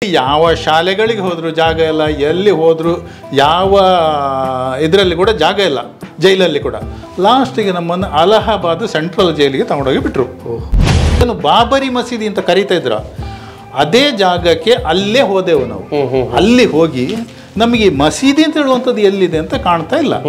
ಯಾವ ಶಾಲೆಗಳಿಗೆ ಹೋದ್ರು ಜಾಗ ಇಲ್ಲ ಎಲ್ಲಿ ಹೋದ್ರು ಯಾವ ಇದರಲ್ಲಿ ಕೂಡ ಜಾಗ ಇಲ್ಲ ಜೈಲಲ್ಲಿ ಕೂಡ ಲಾಸ್ಟಿಗೆ ನಮ್ಮನ್ನು ಅಲಹಾಬಾದ್ ಸೆಂಟ್ರಲ್ ಜೈಲಿಗೆ ತಗೊಂಡೋಗಿ ಬಿಟ್ರು ಏನು ಬಾಬರಿ ಮಸೀದಿ ಅಂತ ಕರಿತಾ ಇದ್ರ ಅದೇ ಜಾಗಕ್ಕೆ ಅಲ್ಲೇ ಹೋದೆವು ನಾವು ಅಲ್ಲಿ ಹೋಗಿ ನಮಗೆ ಈ ಮಸೀದಿ ಅಂತ ಹೇಳುವಂಥದ್ದು ಎಲ್ಲಿದೆ ಅಂತ ಕಾಣ್ತಾ ಇಲ್ಲ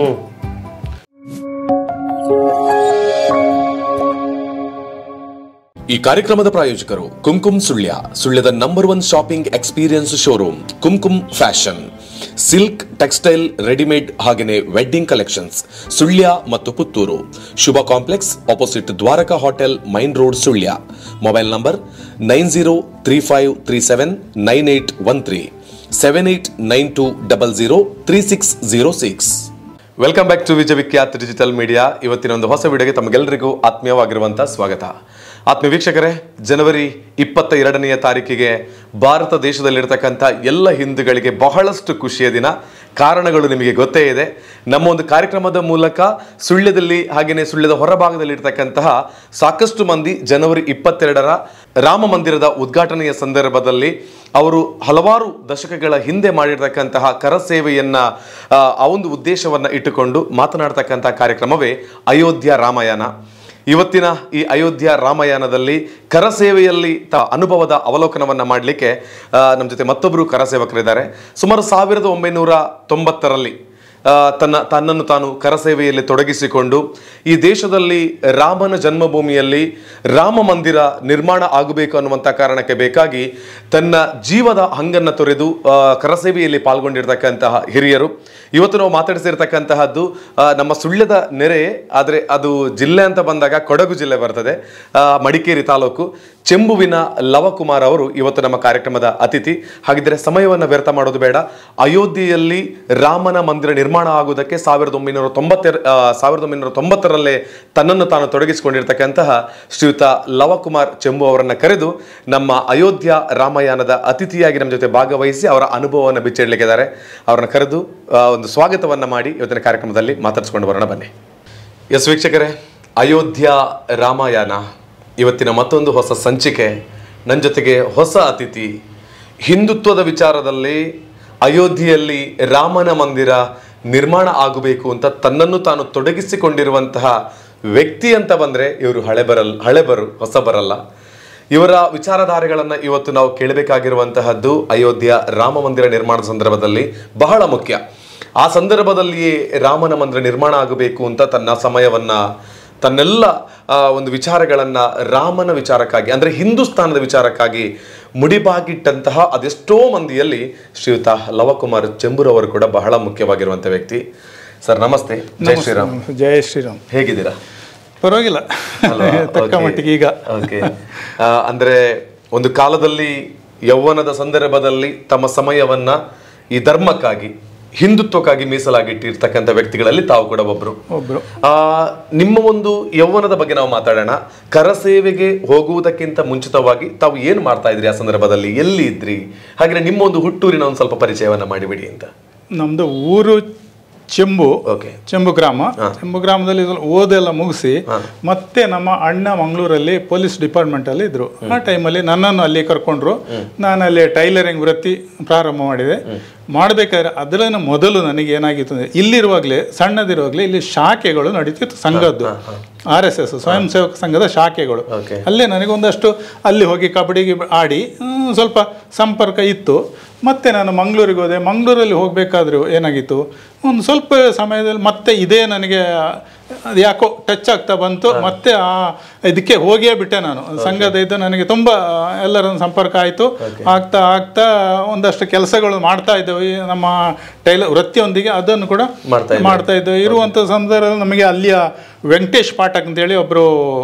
ಈ ಕಾರ್ಯಕ್ರಮದ ಪ್ರಾಯೋಜಕರು ಕುಂಕುಮ್ ಸುಳ್ಯ ಸುಳ್ಯದ number one shopping experience showroom Kumkum fashion silk textile readymade ಹಾಗೆಯೇ ವೆಡ್ಡಿಂಗ್ ಕಲೆಕ್ಷನ್ಸ್ ಸುಳ್ಯ ಮತ್ತು Puttur Shubha complex opposite Dwaraka hotel main road Sullia mobile number nine zero three five three seven nine eight one three seven eight nine two double zero three six zero six welcome back to Vijaya Vikhyath digital media ಇವತ್ತಿನ ಒಂದು ಹೊಸ ವಿಡಿಯೋಗೆ ತಮಗೆಲ್ಲರಿಗೂ ಆತ್ಮೀಯವಾಗಿರುವಂಥ ಸ್ವಾಗತ ಆತ್ಮೀಯ ವೀಕ್ಷಕರೇ ಜನವರಿ ಇಪ್ಪತ್ತ ಎರಡನೆಯ ತಾರೀಕಿಗೆ ಭಾರತ ದೇಶದಲ್ಲಿರ್ತಕ್ಕಂಥ ಎಲ್ಲ ಹಿಂದೂಗಳಿಗೆ ಬಹಳಷ್ಟು ಖುಷಿಯ ದಿನ ಕಾರಣಗಳು ನಿಮಗೆ ಗೊತ್ತೇ ಇದೆ ನಮ್ಮ ಒಂದು ಕಾರ್ಯಕ್ರಮದ ಮೂಲಕ ಸುಳ್ಯದಲ್ಲಿ ಹಾಗೆಯೇ ಸುಳ್ಯದ ಹೊರಭಾಗದಲ್ಲಿ ಇರ್ತಕ್ಕಂತಹ ಸಾಕಷ್ಟು ಮಂದಿ ಜನವರಿ ಇಪ್ಪತ್ತೆರಡರ ರಾಮ ಮಂದಿರದ ಉದ್ಘಾಟನೆಯ ಸಂದರ್ಭದಲ್ಲಿ ಅವರು ಹಲವಾರು ದಶಕಗಳ ಹಿಂದೆ ಮಾಡಿರ್ತಕ್ಕಂತಹ ಕರಸೇವೆಯನ್ನ ಆ, ಆ ಒಂದು ಉದ್ದೇಶವನ್ನ ಇಟ್ಟುಕೊಂಡು ಮಾತನಾಡ್ತಕ್ಕಂತಹ ಕಾರ್ಯಕ್ರಮವೇ ಅಯೋಧ್ಯ ರಾಮಾಯಣ ಇವತ್ತಿನ ಈ ಅಯೋಧ್ಯ ರಾಮಾಯಣದಲ್ಲಿ ಕರಸೇವೆಯಲ್ಲಿ ತ ಅನುಭವದ ಅವಲೋಕನವನ್ನ ಮಾಡಲಿಕ್ಕೆ ನಮ್ಮ ಜೊತೆ ಮತ್ತೊಬ್ಬರು ಕರಸೇವಕರಿದ್ದಾರೆ ಸುಮಾರು ಸಾವಿರದ ಒಂಬೈನೂರ ತೊಂಬತ್ತರಲ್ಲಿ ಆ, ತನ್ನ ತನ್ನನ್ನು ತಾನು ಕರಸೇವೆಯಲ್ಲಿ ತೊಡಗಿಸಿಕೊಂಡು ಈ ದೇಶದಲ್ಲಿ ರಾಮನ ಜನ್ಮಭೂಮಿಯಲ್ಲಿ ರಾಮ ಮಂದಿರ ನಿರ್ಮಾಣ ಆಗಬೇಕು ಅನ್ನುವಂಥ ಕಾರಣಕ್ಕೆ ಬೇಕಾಗಿ ತನ್ನ ಜೀವದ ಹಂಗನ್ನು ತೊರೆದು ಆ, ಕರಸೇವೆಯಲ್ಲಿ ಪಾಲ್ಗೊಂಡಿರ್ತಕ್ಕಂತಹ ಹಿರಿಯರು ಇವತ್ತು ನಾವು ಮಾತಾಡಿಸಿರ್ತಕ್ಕಂತಹದ್ದು ಆ, ನಮ್ಮ ಸುಳ್ಯದ ನೆರೆ ಆದರೆ ಅದು ಜಿಲ್ಲೆ ಅಂತ ಬಂದಾಗ ಕೊಡಗು ಜಿಲ್ಲೆ ಬರ್ತದೆ ಆ, ಮಡಿಕೇರಿ ತಾಲೂಕು ಚೆಂಬುವಿನ ಲವಕುಮಾರ್ ಅವರು ಇವತ್ತು ನಮ್ಮ ಕಾರ್ಯಕ್ರಮದ ಅತಿಥಿ ಹಾಗಿದ್ರೆ ಸಮಯವನ್ನು ವ್ಯರ್ಥ ಮಾಡೋದು ಬೇಡ ಅಯೋಧ್ಯೆಯಲ್ಲಿ ರಾಮನ ಮಂದಿರ ನಿರ್ಮಾಣ ಆಗುವುದಕ್ಕೆ ಸಾವಿರದ ಒಂಬೈನೂರ ತೊಂಬತ್ತೆರ ಆ, ಸಾವಿರದ ಒಂಬೈನೂರ ತೊಂಬತ್ತರಲ್ಲೇ ತನ್ನನ್ನು ತಾನು ತೊಡಗಿಸಿಕೊಂಡಿರ್ತಕ್ಕಂತಹ ಶ್ರೀಯುತ ಲವಕುಮಾರ್ ಚೆಂಬು ಅವರನ್ನ ಕರೆದು ನಮ್ಮ ಅಯೋಧ್ಯ ರಾಮಾಯಣದ ಅತಿಥಿಯಾಗಿ ನಮ್ಮ ಜೊತೆ ಭಾಗವಹಿಸಿ ಅವರ ಅನುಭವವನ್ನು ಬಿಚ್ಚಿಡ್ಲಿಕ್ಕಿದ್ದಾರೆ ಅವರನ್ನ ಕರೆದು ಆ, ಒಂದು ಸ್ವಾಗತವನ್ನ ಮಾಡಿ ಇವತ್ತಿನ ಕಾರ್ಯಕ್ರಮದಲ್ಲಿ ಮಾತಾಡಿಸ್ಕೊಂಡು ಬರೋಣ ಬನ್ನಿ ಎಸ್ ವೀಕ್ಷಕರೇ ಅಯೋಧ್ಯ ರಾಮಾಯಣ ಇವತ್ತಿನ ಮತ್ತೊಂದು ಹೊಸ ಸಂಚಿಕೆ ನನ್ನ ಜೊತೆಗೆ ಹೊಸ ಅತಿಥಿ ಹಿಂದುತ್ವದ ವಿಚಾರದಲ್ಲಿ ಅಯೋಧ್ಯೆಯಲ್ಲಿ ರಾಮನ ಮಂದಿರ ನಿರ್ಮಾಣ ಆಗಬೇಕು ಅಂತ ತನ್ನನ್ನು ತಾನು ತೊಡಗಿಸಿಕೊಂಡಿರುವಂತಹ ವ್ಯಕ್ತಿ ಅಂತ ಬಂದರೆ ಇವರು ಹಳೆ ಬರಲ್ ಹಳೆ ಬರು ಹೊಸ ಬರಲ್ಲ ಇವರ ವಿಚಾರಧಾರೆಗಳನ್ನು ಇವತ್ತು ನಾವು ಕೇಳಬೇಕಾಗಿರುವಂತಹದ್ದು ಅಯೋಧ್ಯ ರಾಮ ಮಂದಿರ ನಿರ್ಮಾಣದ ಸಂದರ್ಭದಲ್ಲಿ ಬಹಳ ಮುಖ್ಯ ಆ ಸಂದರ್ಭದಲ್ಲಿಯೇ ರಾಮನ ಮಂದಿರ ನಿರ್ಮಾಣ ಆಗಬೇಕು ಅಂತ ತನ್ನ ಸಮಯವನ್ನ ತನ್ನೆಲ್ಲ ಆ, ಒಂದು ವಿಚಾರಗಳನ್ನ ರಾಮನ ವಿಚಾರಕ್ಕಾಗಿ ಅಂದ್ರೆ ಹಿಂದೂಸ್ತಾನದ ವಿಚಾರಕ್ಕಾಗಿ ಮುಡಿಬಾಗಿಟ್ಟಂತಹ ಅದೆಷ್ಟೋ ಮಂದಿಯಲ್ಲಿ ಶ್ರೀಯುತ ಲವಕುಮಾರ್ ಚೆಂಬುರವರು ಕೂಡ ಬಹಳ ಮುಖ್ಯವಾಗಿರುವಂತ ವ್ಯಕ್ತಿ ಸರ್ ನಮಸ್ತೆ ಜೈ ಶ್ರೀರಾಮ್ ಜಯ ಶ್ರೀರಾಮ್ ಹೇಗಿದ್ದೀರಾ ಪರವಾಗಿಲ್ಲ ತಕ್ಕ ಮಟ್ಟಿಗೆ ಈಗ ಓಕೆ ಅಂದ್ರೆ ಒಂದು ಕಾಲದಲ್ಲಿ ಯೌವನದ ಸಂದರ್ಭದಲ್ಲಿ ತಮ್ಮ ಸಮಯವನ್ನ ಈ ಧರ್ಮಕ್ಕಾಗಿ ಹಿಂದುತ್ವಕ್ಕಾಗಿ ಮೀಸಲಾಗಿಟ್ಟಿರ್ತಕ್ಕಂಥ ವ್ಯಕ್ತಿಗಳಲ್ಲಿ ತಾವು ಕೂಡ ಒಬ್ರು ಒಬ್ರು ಆ ನಿಮ್ಮ ಒಂದು ಯೌವನದ ಬಗ್ಗೆ ನಾವು ಮಾತಾಡೋಣ ಕರಸೇವೆಗೆ ಹೋಗುವುದಕ್ಕಿಂತ ಮುಂಚಿತವಾಗಿ ತಾವು ಏನು ಮಾಡ್ತಾ ಇದ್ರಿ ಆ ಸಂದರ್ಭದಲ್ಲಿ ಎಲ್ಲಿ ಇದ್ರಿ ಹಾಗೆ ನಿಮ್ಮ ಒಂದು ಹುಟ್ಟೂರಿನ ಒಂದು ಸ್ವಲ್ಪ ಪರಿಚಯವನ್ನ ಮಾಡಿಬಿಡಿ ಅಂತ ನಮ್ದು ಊರು ಚೆಂಬು ಓಕೆ ಚೆಂಬು ಗ್ರಾಮ ಚೆಂಬು ಗ್ರಾಮದಲ್ಲಿ ಸ್ವಲ್ಪ ಓದೆಲ್ಲ ಮುಗಿಸಿ ಮತ್ತೆ ನಮ್ಮ ಅಣ್ಣ ಮಂಗಳೂರಲ್ಲಿ ಪೊಲೀಸ್ ಡಿಪಾರ್ಟ್ಮೆಂಟ್ ಅಲ್ಲಿ ಇದ್ರು ಆ ಟೈಮಲ್ಲಿ ನನ್ನನ್ನು ಅಲ್ಲಿ ಕರ್ಕೊಂಡ್ರು ನಾನು ಅಲ್ಲಿ ಟೈಲರಿಂಗ್ ವೃತ್ತಿ ಪ್ರಾರಂಭ ಮಾಡಿದೆ ಮಾಡಬೇಕಾದ್ರೆ ಅದರ ಮೊದಲು ನನಗೆ ಏನಾಗಿತ್ತು ಅಂದ್ರೆ ಇಲ್ಲಿರುವಾಗಲೇ ಸಣ್ಣದಿರುವಾಗಲೇ ಇಲ್ಲಿ ಶಾಖೆಗಳು ನಡೀತಿತ್ತು ಸಂಘದ್ದು ಆರ್ ಎಸ್ ಎಸ್ ಸ್ವಯಂ ಸೇವಕ ಸಂಘದ ಶಾಖೆಗಳು ಓಕೆ ಅಲ್ಲೇ ನನಗೊಂದಷ್ಟು ಅಲ್ಲಿ ಹೋಗಿ ಕಬಡ್ಡಿಗೆ ಆಡಿ ಹ್ಮ್, ಸ್ವಲ್ಪ ಸಂಪರ್ಕ ಇತ್ತು ಮತ್ತೆ ನಾನು ಮಂಗಳೂರಿಗೆ ಹೋದೆ ಮಂಗಳೂರಲ್ಲಿ ಹೋಗಬೇಕಾದ್ರೂ ಏನಾಗಿತ್ತು ಒಂದು ಸ್ವಲ್ಪ ಸಮಯದಲ್ಲಿ ಮತ್ತೆ ಇದೇ ನನಗೆ ಅದು ಯಾಕೋ ಟಚ್ ಆಗ್ತಾ ಬಂತು ಮತ್ತೆ ಆ ಇದಕ್ಕೆ ಹೋಗಿಯೇ ಬಿಟ್ಟೆ ನಾನು ಸಂಘದ ಇದು ನನಗೆ ತುಂಬ ಎಲ್ಲರನ್ನು ಸಂಪರ್ಕ ಆಯಿತು ಆಗ್ತಾ ಆಗ್ತಾ ಒಂದಷ್ಟು ಕೆಲಸಗಳು ಮಾಡ್ತಾ ಇದ್ದೆವು ಈ ನಮ್ಮ ಟೈಲರ್ ವೃತ್ತಿಯೊಂದಿಗೆ ಅದನ್ನು ಕೂಡ ಮಾಡ್ತಾ ಮಾಡ್ತಾ ಇದ್ದೆವು ಇರುವಂಥ ಸಂದರ್ಭದಲ್ಲಿ ನಮಗೆ ಅಲ್ಲಿಯ ವೆಂಕಟೇಶ್ ಪಾಠಕ್ ಅಂತೇಳಿ ಒಬ್ಬರು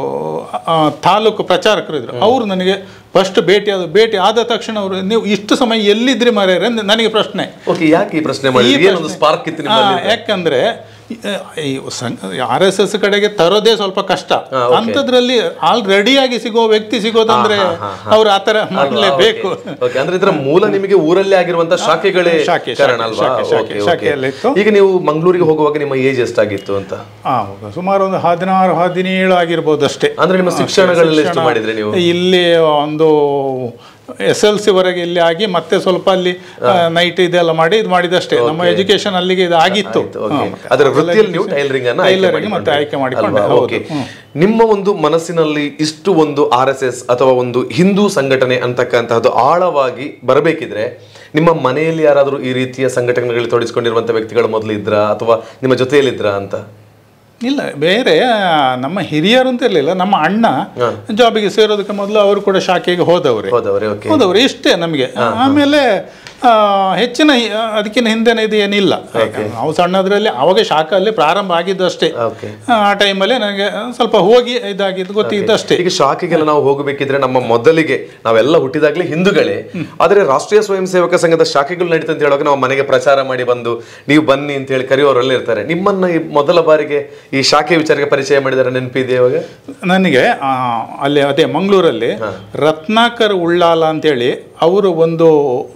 ತಾಲೂಕು ಪ್ರಚಾರಕರು ಇದ್ರು ಅವರು ನನಗೆ ಫಸ್ಟ್ ಭೇಟಿ ಆದ ಭೇಟಿ ಆದ ತಕ್ಷಣ ಅವರು ನೀವು ಇಷ್ಟು ಸಮಯ ಎಲ್ಲಿದ್ರಿ ಮಾರ್ಯಾರೆ ಅಂತ ನನಗೆ ಪ್ರಶ್ನೆ ಓಕೆ ಯಾಕೆ ಈ ಪ್ರಶ್ನೆ ಮಾಡಿ ಏನೊಂದು ಸ್ಪಾರ್ಕ್ ಇತ್ತು ನಿಮ್ಮಲ್ಲಿ ಆ, ಯಾಕಂದ್ರೆ ಈ ಆರ್ ಎಸ್ ಎಸ್ ಕಡೆಗೆ ತರೋದೇ ಸ್ವಲ್ಪ ಕಷ್ಟ ಅಂಥದ್ರಲ್ಲಿ ಆಲ್ ರೆಡಿಯಾಗಿ ಸಿಗೋ ವ್ಯಕ್ತಿ ಸಿಗೋದಂದ್ರೆ ಅವ್ರು ಆ ಥರ ಮಾಡಲೇಬೇಕು ಓಕೆ ಅಂದ್ರೆ ಇದರ ಮೂಲ ನಿಮಗೆ ಊರಲ್ಲೇ ಆಗಿರುವಂತ ಶಾಖೆಗಳೇ ಶಾಖೆ, ಕಾರಣ ಶಾಖೆ, ಅಲ್ವಾ ಶಾಖೆ, ಶಾಖೆ, Okay, okay. ಶಾಖೆಯಲ್ಲಿತ್ತು. ಈಗ ನೀವು ಮಂಗಳೂರಿಗೆ ಹೋಗುವಾಗ ನಿಮ್ಮ ಏಜ್ ಎಷ್ಟಾಗಿತ್ತು ಅಂತ ಆ, ಸುಮಾರು ಒಂದು ಹದಿನಾರು ಹದಿನೇಳು ಆಗಿರ್ಬೋದು ಅಷ್ಟೇ ಅಂದ್ರೆ ನಿಮ್ಮ ಶಿಕ್ಷಣಗಳಲ್ಲಿ ಎಷ್ಟು ಮಾಡಿದ್ರಿ ನೀವು ಇಲ್ಲಿ ಒಂದು ಎಸ್ ಎಲ್ ಸಿ ವರೆಗೆ ಇಲ್ಲಿ ಆಗಿ ಮತ್ತೆ ಸ್ವಲ್ಪ ಅಲ್ಲಿ ನೈಟ್ ಇದೆಲ್ಲ ಮಾಡಿ ಇದು ಮಾಡಿದಷ್ಟೇ ನಮ್ಮ ಎಜುಕೇಶನ್ ಅಲ್ಲಿಗೆ ಇದು ಆಗಿತ್ತು ಓಕೆ ಹ್ಮ್. ಅದರ ವೃತ್ತಿಯಲ್ಲಿ ನೀವು ಟೈಲರಿಂಗ್ ಅನ್ನ ಆಯ್ಕೆ ಟೈಲರಿಂಗ್ ಮತ್ತೆ ಮಾಡಿಕೊಂಡ್ರಿ. ಆಯ್ಕೆ ಮಾಡಿಕೊಂಡೆ, ಅಲ್ವಾ? ಹೌದು. ಓಕೆ. ನಿಮ್ಮ ಒಂದು ಮನಸ್ಸಿನಲ್ಲಿ ಇಷ್ಟು ಒಂದು ಆರ್ ಎಸ್ ಎಸ್ ಅಥವಾ ಒಂದು ಹಿಂದೂ ಸಂಘಟನೆ ಅಂತಕ್ಕಂತಹದ್ದು ಆಳವಾಗಿ ಬರಬೇಕಿದ್ರೆ ನಿಮ್ಮ ಮನೆಯಲ್ಲಿ ಯಾರಾದರೂ ಈ ರೀತಿಯ ಸಂಘಟನೆಗಳಲ್ಲಿ ತೊಡಗಿಸಿಕೊಂಡಿರುವಂತ ವ್ಯಕ್ತಿಗಳು ಮೊದಲು ಇದ್ರಾ ಅಥವಾ ನಿಮ್ಮ ಜೊತೆಯಲ್ಲಿದ್ರಾ ಅಂತ ಇಲ್ಲ ಬೇರೆ ಆ, ನಮ್ಮ ಹಿರಿಯರು ಅಂತ ಇರಲಿಲ್ಲ ನಮ್ಮ ಅಣ್ಣ ಜಾಬಿಗೆ ಸೇರೋದಕ್ಕೆ ಮೊದಲು ಅವರು ಕೂಡ ಶಾಖೆಗೆ ಹೋದವ್ರೆ ಹೋದವರೇ ಓಕೆ ಹೋದವ್ರು ಇಷ್ಟೇ ನಮಗೆ ಆಮೇಲೆ ಆ, ಹೆಚ್ಚಿನ ಹಿ- ಅದಕ್ಕಿಂತ ಹಿಂದೆನ ಇದು ಏನಿಲ್ಲ ನಾವು ಸಣ್ಣದ್ರಲ್ಲಿ ಅವಾಗ ಶಾಖಲ್ಲಿ ಪ್ರಾರಂಭ ಆಗಿದ್ದು ಅಷ್ಟೇ ಓಕೆ ಆ ಟೈಮಲ್ಲಿ ನನಗೆ ಸ್ವಲ್ಪ ಹೋಗಿ ಇದಾಗಿದ್ದು ಗೊತ್ತಿದ್ದಷ್ಟೇ ಈಗ ಶಾಖೆಗೆಲ್ಲ ನಾವು ಹೋಗಬೇಕಿದ್ರೆ ನಮ್ಮ ಮೊದಲಿಗೆ ನಾವೆಲ್ಲ ಹುಟ್ಟಿದಾಗ್ಲೇ ಹಿಂದೂಗಳೇ ಆದರೆ ರಾಷ್ಟ್ರೀಯ ಸ್ವಯಂ ಸೇವಕ ಸಂಘದ ಶಾಖೆಗಳು ನಡೀತಂತ ಅಂತ ಹೇಳುವಾಗ ನಾವು ಮನೆಗೆ ಪ್ರಚಾರ ಮಾಡಿ ಬಂದು ನೀವು ಬನ್ನಿ ಅಂತ ಹೇಳಿ ಕರೆಯೋರೆಲ್ಲ ಇರ್ತಾರೆ ನಿಮ್ಮನ್ನ ಈ ಮೊದಲ ಬಾರಿಗೆ ಈ ಶಾಖೆ ವಿಚಾರಕ್ಕೆ ಪರಿಚಯ ಮಾಡಿದಾರೆ ನೆನಪಿದೆ ಇವಾಗ ನನಗೆ ಆ, ಅಲ್ಲಿ ಅದೇ ಮಂಗಳೂರಲ್ಲಿ ರತ್ನಾಕರ್ ಉಳ್ಳಾಲ ಅಂತೇಳಿ ಅವರು ಒಂದು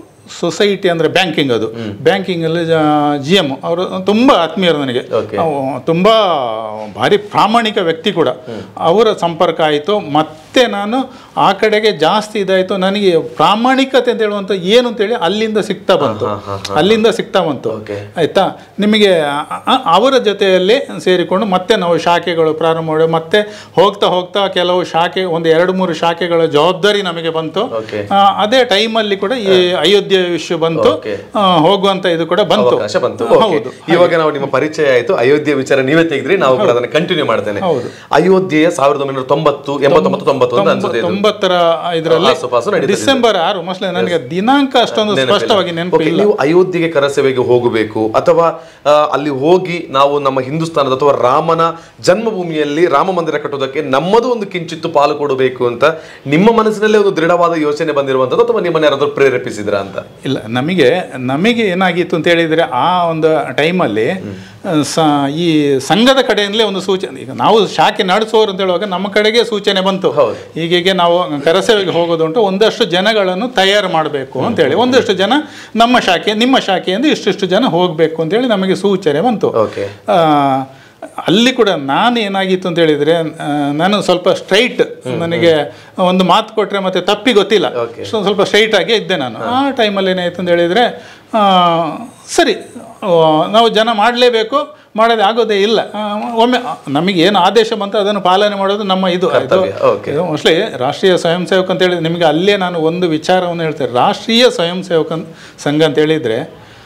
ಸೊಸೈಟಿ ಅಂದರೆ ಬ್ಯಾಂಕಿಂಗ್ ಅದು ಬ್ಯಾಂಕಿಂಗಲ್ಲಿ ಜಿ ಎಮ್ ಅವರು ತುಂಬ ಆತ್ಮೀಯರು ನನಗೆ Okay. ಅವು ತುಂಬ ಭಾರಿ ಪ್ರಾಮಾಣಿಕ ವ್ಯಕ್ತಿ ಕೂಡ ಅವರ ಸಂಪರ್ಕ ಆಯಿತು ಮತ್ತೆ ನಾನು ಆ ಕಡೆಗೆ ಜಾಸ್ತಿ ಇದಾಯಿತು ನನಗೆ ಪ್ರಾಮಾಣಿಕತೆ ಅಂತ ಹೇಳುವಂಥ ಏನು ಅಂತೇಳಿ ಅಲ್ಲಿಂದ ಸಿಗ್ತಾ ಬಂತು ಅಲ್ಲಿಂದ ಸಿಗ್ತಾ ಬಂತು Okay. ಆಯ್ತಾ ನಿಮಗೆ ಆ- ಆ- ಅವರ ಜೊತೆಯಲ್ಲಿ ಸೇರಿಕೊಂಡು ಮತ್ತೆ ನಾವು ಶಾಖೆಗಳು ಪ್ರಾರಂಭ ಮಾಡಿ ಮತ್ತೆ ಹೋಗ್ತಾ ಹೋಗ್ತಾ ಕೆಲವು ಶಾಖೆ ಒಂದು ಎರಡು ಮೂರು ಶಾಖೆಗಳ ಜವಾಬ್ದಾರಿ ನಮಗೆ ಬಂತು Okay. ಆ, ಅದೇ ಟೈಮಲ್ಲಿ ಕೂಡ ಈ ಅಯೋಧ್ಯೆ ವಿಷಯ ಬಂತು Okay. ಆ, ಹೋಗುವಂತ ಇದು ಕೂಡ ಬಂತು ಅವಕಾಶ ಬಂತು ಹೌದು Okay. ಇವಾಗ ನಾವು ನಿಮ್ಮ ಪರಿಚಯ ಆಯ್ತು ಅಯೋಧ್ಯೆ ವಿಚಾರ ನೀವೇ ತೆಗೆದ್ರಿ ನಾವು ಕೂಡ ಅದನ್ನ ಕಂಟಿನ್ಯೂ ಮಾಡ್ತೇನೆ ಹೌದು. ಅಯೋಧ್ಯೆಯ ಸಾವಿರದ ಒಂಬೈನೂರ ತೊಂಬತ್ತು ಎಂಬತ್ತೊಂಬತ್ತು ತೊಂಬತ್ತು ಅಂತ ಅನ್ಸುತ್ತೆ ಇದು. ತೊಂಬತ್ತರ ಇದರಲ್ಲಿ ಆಸುಪಾಸು ನಡೀತದೆ ಇದು. ಡಿಸೆಂಬರ್ ಆರು ಮೋಸ್ಟ್ಲಿ ನನಗೆ ದಿನಾಂಕ ಅಷ್ಟೊಂದು ಸ್ಪಷ್ಟವಾಗಿ ನೆನಪು Okay, ಇಲ್ಲ ನೀವು ಅಯೋಧ್ಯೆಗೆ ಕರಸೇವೆಗೆ ಹೋಗಬೇಕು ಅಥವಾ ಆ, ಅಲ್ಲಿ ಹೋಗಿ ನಾವು ನಮ್ಮ ಹಿಂದೂಸ್ತಾನದ ಅಥವಾ ರಾಮನ ಜನ್ಮಭೂಮಿಯಲ್ಲಿ ರಾಮ ಮಂದಿರ ಕಟ್ಟುವುದಕ್ಕೆ ನಮ್ಮದು ಒಂದು ಕಿಂಚಿತ್ತು ಪಾಲು ಕೊಡಬೇಕು ಅಂತ ನಿಮ್ಮ ಮನಸ್ಸಿನಲ್ಲೇ ಒಂದು ದೃಢವಾದ ಯೋಚನೆ ಬಂದಿರುವಂತದ್ದು ಅಥವಾ ನಿಮ್ಮನ್ನ ಯಾರಾದ್ರೂ ಪ್ರೇರೇಪಿಸಿದ್ರ ಅಂತ ಇಲ್ಲ ನಮಗೆ ನಮಗೆ ಏನಾಗಿತ್ತು ಅಂತ ಹೇಳಿದರೆ ಆ ಒಂದು ಟೈಮಲ್ಲಿ ಸ ಈ ಸಂಘದ ಕಡೆಯಿಂದಲೇ ಒಂದು ಸೂಚನೆ ಈಗ ನಾವು ಶಾಖೆ ನಡೆಸೋರು ಅಂತ ಹೇಳುವಾಗ ನಮ್ಮ ಕಡೆಗೆ ಸೂಚನೆ ಬಂತು ಹೌದು. ಹೀಗೆ ನಾವು ಕರಸೇವೆಗೆ ಹೋಗೋದುಂಟು ಒಂದಷ್ಟು ಜನಗಳನ್ನು ತಯಾರು ಮಾಡಬೇಕು ಅಂತೇಳಿ ಒಂದಷ್ಟು ಜನ ನಮ್ಮ ಶಾಖೆ ನಿಮ್ಮ ಶಾಖೆಯಿಂದ ಇಷ್ಟಿಷ್ಟು ಜನ ಹೋಗಬೇಕು ಅಂತೇಳಿ ನಮಗೆ ಸೂಚನೆ ಬಂತು ಓಕೆ ಆ, ಅಲ್ಲಿ ಕೂಡ ನಾನು ಏನಾಗಿತ್ತು ಅಂತ ಹೇಳಿದರೆ ನಾನು ಸ್ವಲ್ಪ ಸ್ಟ್ರೈಟ್ ನನಗೆ ಒಂದು ಮಾತು ಕೊಟ್ಟರೆ ಮತ್ತೆ ತಪ್ಪಿ ಗೊತ್ತಿಲ್ಲ Okay. ಸೊ ಸ್ವಲ್ಪ ಸ್ಟ್ರೈಟ್ ಆಗಿ ಇದ್ದೆ ನಾನು ಆ ಟೈಮಲ್ಲಿ ಏನಾಯ್ತು ಅಂತ ಹೇಳಿದರೆ ಆ, ಸರಿ ಆ, ನಾವು ಜನ ಮಾಡಲೇಬೇಕು ಮಾಡೋದೇ ಆಗೋದೇ ಇಲ್ಲ ಆ, ಒಮ್ಮೆ ನಮಗೆ ಏನು ಆದೇಶ ಬಂತು ಅದನ್ನು ಪಾಲನೆ ಮಾಡೋದು ನಮ್ಮ ಇದು ಇದು ಕರ್ತವ್ಯ, okay. ಇದು ಮೋಸ್ಟ್ಲಿ ರಾಷ್ಟ್ರೀಯ ಸ್ವಯಂ ಸೇವಕ ಅಂತ ಹೇಳಿದ್ರೆ ನಿಮಗೆ ಅಲ್ಲೇ ನಾನು ಒಂದು ವಿಚಾರವನ್ನು ಹೇಳ್ತೇನೆ ರಾಷ್ಟ್ರೀಯ ಸ್ವಯಂ ಸೇವಕ ಸಂಘ ಅಂತ ಹೇಳಿದರೆ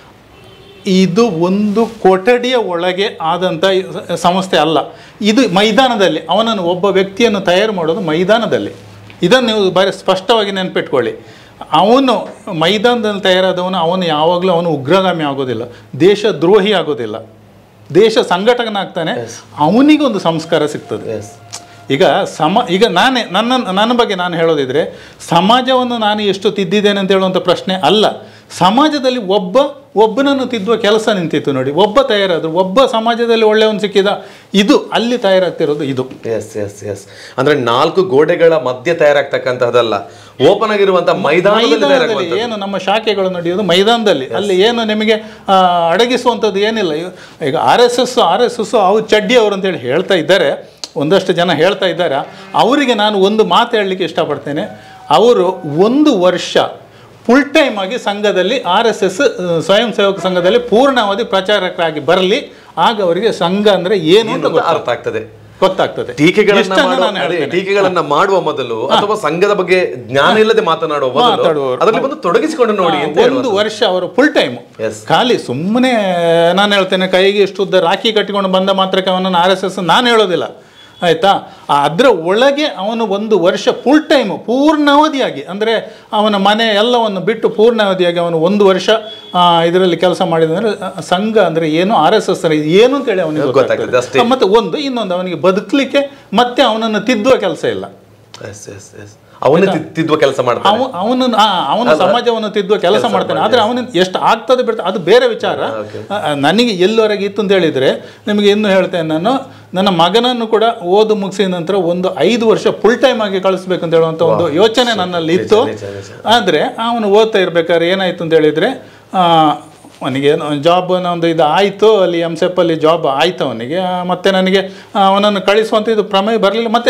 ಇದು ಒಂದು ಕೊಠಡಿಯ ಒಳಗೆ ಆದಂಥ ಸ- ಸಂಸ್ಥೆ ಅಲ್ಲ ಇದು ಮೈದಾನದಲ್ಲಿ ಅವನನ್ನು ಒಬ್ಬ ವ್ಯಕ್ತಿಯನ್ನು ತಯಾರು ಮಾಡೋದು ಮೈದಾನದಲ್ಲಿ ಇದನ್ನು ನೀವು ಬಾರಿ ಸ್ಪಷ್ಟವಾಗಿ ನೆನಪಿಟ್ಕೊಳ್ಳಿ ಅವನು ಮೈದಾನದಲ್ಲಿ ತಯಾರಾದವನು ಅವನು ಯಾವಾಗಲೂ ಅವನು ಉಗ್ರಗಾಮಿ ಆಗೋದಿಲ್ಲ ದೇಶ ದ್ರೋಹಿ ಆಗೋದಿಲ್ಲ ದೇಶ ಸಂಘಟಕನಾಗ್ತಾನೆ ಅವನಿಗೆ ಒಂದು ಸಂಸ್ಕಾರ ಸಿಗ್ತದೆ ಎಸ್ ಈಗ ಸಮ ಈಗ ನಾನೇ ನನ್ನ ನನ್ನ ಬಗ್ಗೆ ನಾನು ಹೇಳೋದಿದ್ರೆ ಸಮಾಜವನ್ನು ನಾನು ಎಷ್ಟು ತಿದ್ದಿದ್ದೇನೆ ಅಂತ ಹೇಳುವಂಥ ಪ್ರಶ್ನೆ ಅಲ್ಲ ಸಮಾಜದಲ್ಲಿ ಒಬ್ಬ ಒಬ್ಬನನ್ನು ತಿದ್ದುವ ಕೆಲಸ ನಿಂತಿತ್ತು ನೋಡಿ ಒಬ್ಬ ತಯಾರಾದ್ರು ಒಬ್ಬ ಸಮಾಜದಲ್ಲಿ ಒಳ್ಳೆಯವನು ಸಿಕ್ಕಿದ ಇದು ಅಲ್ಲಿ ತಯಾರಾಗ್ತಿರೋದು ಇದು ಎಸ್ ಎಸ್ ಎಸ್ ಅಂದ್ರೆ ನಾಲ್ಕು ಗೋಡೆಗಳ ಮಧ್ಯೆ ತಯಾರಾಗ್ತಕ್ಕಂತಹದಲ್ಲ ಓಪನ್ ಆಗಿರುವಂತ ಮೈದಾನದಲ್ಲಿ ಮೈದಾನದಲ್ಲಿ ತಯಾರಾಗುವಂಥದ್ದು. ಏನು ನಮ್ಮ ಶಾಖೆಗಳು ನಡೆಯೋದು ಮೈದಾನದಲ್ಲಿ ಅಲ್ಲಿ ಏನು ನಿಮಗೆ ಆ, ಅಡಗಿಸುವಂಥದ್ದು ಏನಿಲ್ಲ ಇವ್- ಈಗ R S S R S S ಅವ್ರು ಚಡ್ಡಿ ಅವರು ಅಂತೇಳಿ ಹೇಳ್ತಾ ಇದ್ದಾರೆ ಒಂದಷ್ಟು ಜನ ಹೇಳ್ತಾ ಇದ್ದಾರೆ ಅವರಿಗೆ ನಾನು ಒಂದು ಮಾತು ಹೇಳಲಿಕ್ಕೆ ಇಷ್ಟಪಡ್ತೇನೆ ಅವರು ಒಂದು ವರ್ಷ ಫುಲ್ ಟೈಮ್ ಆಗಿ ಸಂಘದಲ್ಲಿ ಆರ್ ಎಸ್ ಎಸ್ ಸ್ವಯಂ ಸೇವಕ ಸಂಘದಲ್ಲಿ ಪೂರ್ಣಾವಧಿ ಪ್ರಚಾರಕರಾಗಿ ಬರಲಿ ಆಗ ಅವರಿಗೆ ಸಂಘ ಅಂದ್ರೆ ಏನು ಅಂತ ಏನು ಅಂತ ಗೊತ್ತಾಗ್ತದೆ. ಅರ್ಥ ಆಗ್ತದೆ ಗೊತ್ತಾಗ್ತದೆ ಟೀಕೆಗಳನ್ನ ಇಷ್ಟನ್ನು ಮಾಡುವ ನಾನು ಅದೇ, ಹೇಳ್ತೇನೆ. ಟೀಕೆಗಳನ್ನ ಮಾಡುವ ಮೊದಲು ಅಥವಾ ಸಂಘದ ಬಗ್ಗೆ ಜ್ಞಾನ ಇಲ್ಲದೆ ಮಾತನಾಡುವ ಮೊದಲು ಮಾತಾಡುವವರು. ಅದರಲ್ಲಿ ಬಂದು ತೊಡಗಿಸಿಕೊಂಡು ನೋಡಿ ಅಂತ ಒಂದು ಹೇಳುವಂಥದ್ದು. ವರ್ಷ ಅವರು ಫುಲ್ ಟೈಮ್ Yes. ಖಾಲಿ ಸುಮ್ಮನೆ ನಾನು ಹೇಳ್ತೇನೆ ಕೈಗೆ ಇಷ್ಟು ಉದ್ದ ರಾಖಿ ಕಟ್ಟಿಕೊಂಡು ಬಂದ ಮಾತ್ರಕ್ಕೆ ಅವನನ್ನು ಆರ್ ಎಸ್ ಎಸ್ ನಾನು ಹೇಳೋದಿಲ್ಲ ಆಯ್ತಾ ಆ ಅದರ ಒಳಗೆ ಅವನು ಒಂದು ವರ್ಷ ಫುಲ್ ಟೈಮ್ ಪೂರ್ಣಾವಧಿಯಾಗಿ ಅಂದರೆ ಅವನ ಮನೆ ಎಲ್ಲವನ್ನು ಬಿಟ್ಟು ಪೂರ್ಣಾವಧಿಯಾಗಿ ಅವನು ಒಂದು ವರ್ಷ ಇದರಲ್ಲಿ ಕೆಲಸ ಮಾಡಿದಂದ್ರೆ ಆ, ಸಂಘ ಅಂದರೆ ಏನು ಆರ್ ಎಸ್ ಎಸ್ ಏನು ಅಂತೇಳಿ ಅವನಿಗೆ ಗೊತ್ತಾಗ್ತದೆ, ಅಷ್ಟೇ. ಗೊತ್ತಾಗ್ತದೆ ಮತ್ತೆ ಒಂದು ಇನ್ನೊಂದು ಅವನಿಗೆ ಬದುಕಲಿಕ್ಕೆ ಮತ್ತೆ ಅವನನ್ನು ತಿದ್ದುವ ಕೆಲಸ ಇಲ್ಲ Yes, yes, yes. ಅವನೇ ತಿ- ತಿದ್ದುವ ಕೆಲಸ ಮಾಡ್ತಾನೆ ಅವ ಅವನು ಅವನು ಸಮಾಜವನ್ನು ತಿದ್ದುವ ಕೆಲಸ ಮಾಡ್ತಾನೆ ಆದರೆ ಅವನು ಎಷ್ಟು ಆಗ್ತದೆ ಬಿಡ್ತದೆ ಅದು ಬೇರೆ ವಿಚಾರ ಆ, ಆ, ನನಗೆ ಎಲ್ಲವರೆಗೆ ಇತ್ತು ಅಂತ ಹೇಳಿದರೆ ನಿಮಗೆ ಇನ್ನು ಹೇಳ್ತೇನೆ ನಾನು ನನ್ನ ಮಗನನ್ನು ಕೂಡ ಓದು ಮುಗಿಸಿದ ನಂತರ ಒಂದು ಐದು ವರ್ಷ ಫುಲ್ ಟೈಮ್ ಆಗಿ ಕಳಿಸ್ಬೇಕು ಅಂತ ಹೇಳುವಂಥ ಒಂದು ಯೋಚನೆ ನನ್ನಲ್ಲಿ ಇತ್ತು ನಿಜ, ನಿಜ. ಆದರೆ ಅವನು ಓದ್ತಾ ಇರ್ಬೇಕಾದ್ರೆ ಏನಾಯ್ತು ಅಂತ ಹೇಳಿದರೆ ಅವನಿಗೆ ಜಾಬ್ ಒಂದು ಇದು ಆಯಿತು ಅಲ್ಲಿ ಎಮ್ ಸೆಪ್ಪಲ್ಲಿ ಜಾಬ್ ಆಯಿತು ಅವನಿಗೆ ಆ, ಮತ್ತೆ ನನಗೆ ಆ, ಅವನನ್ನು ಕಳಿಸುವಂಥ ಇದು ಪ್ರಮೇಯ ಬರಲಿಲ್ಲ ಮತ್ತೆ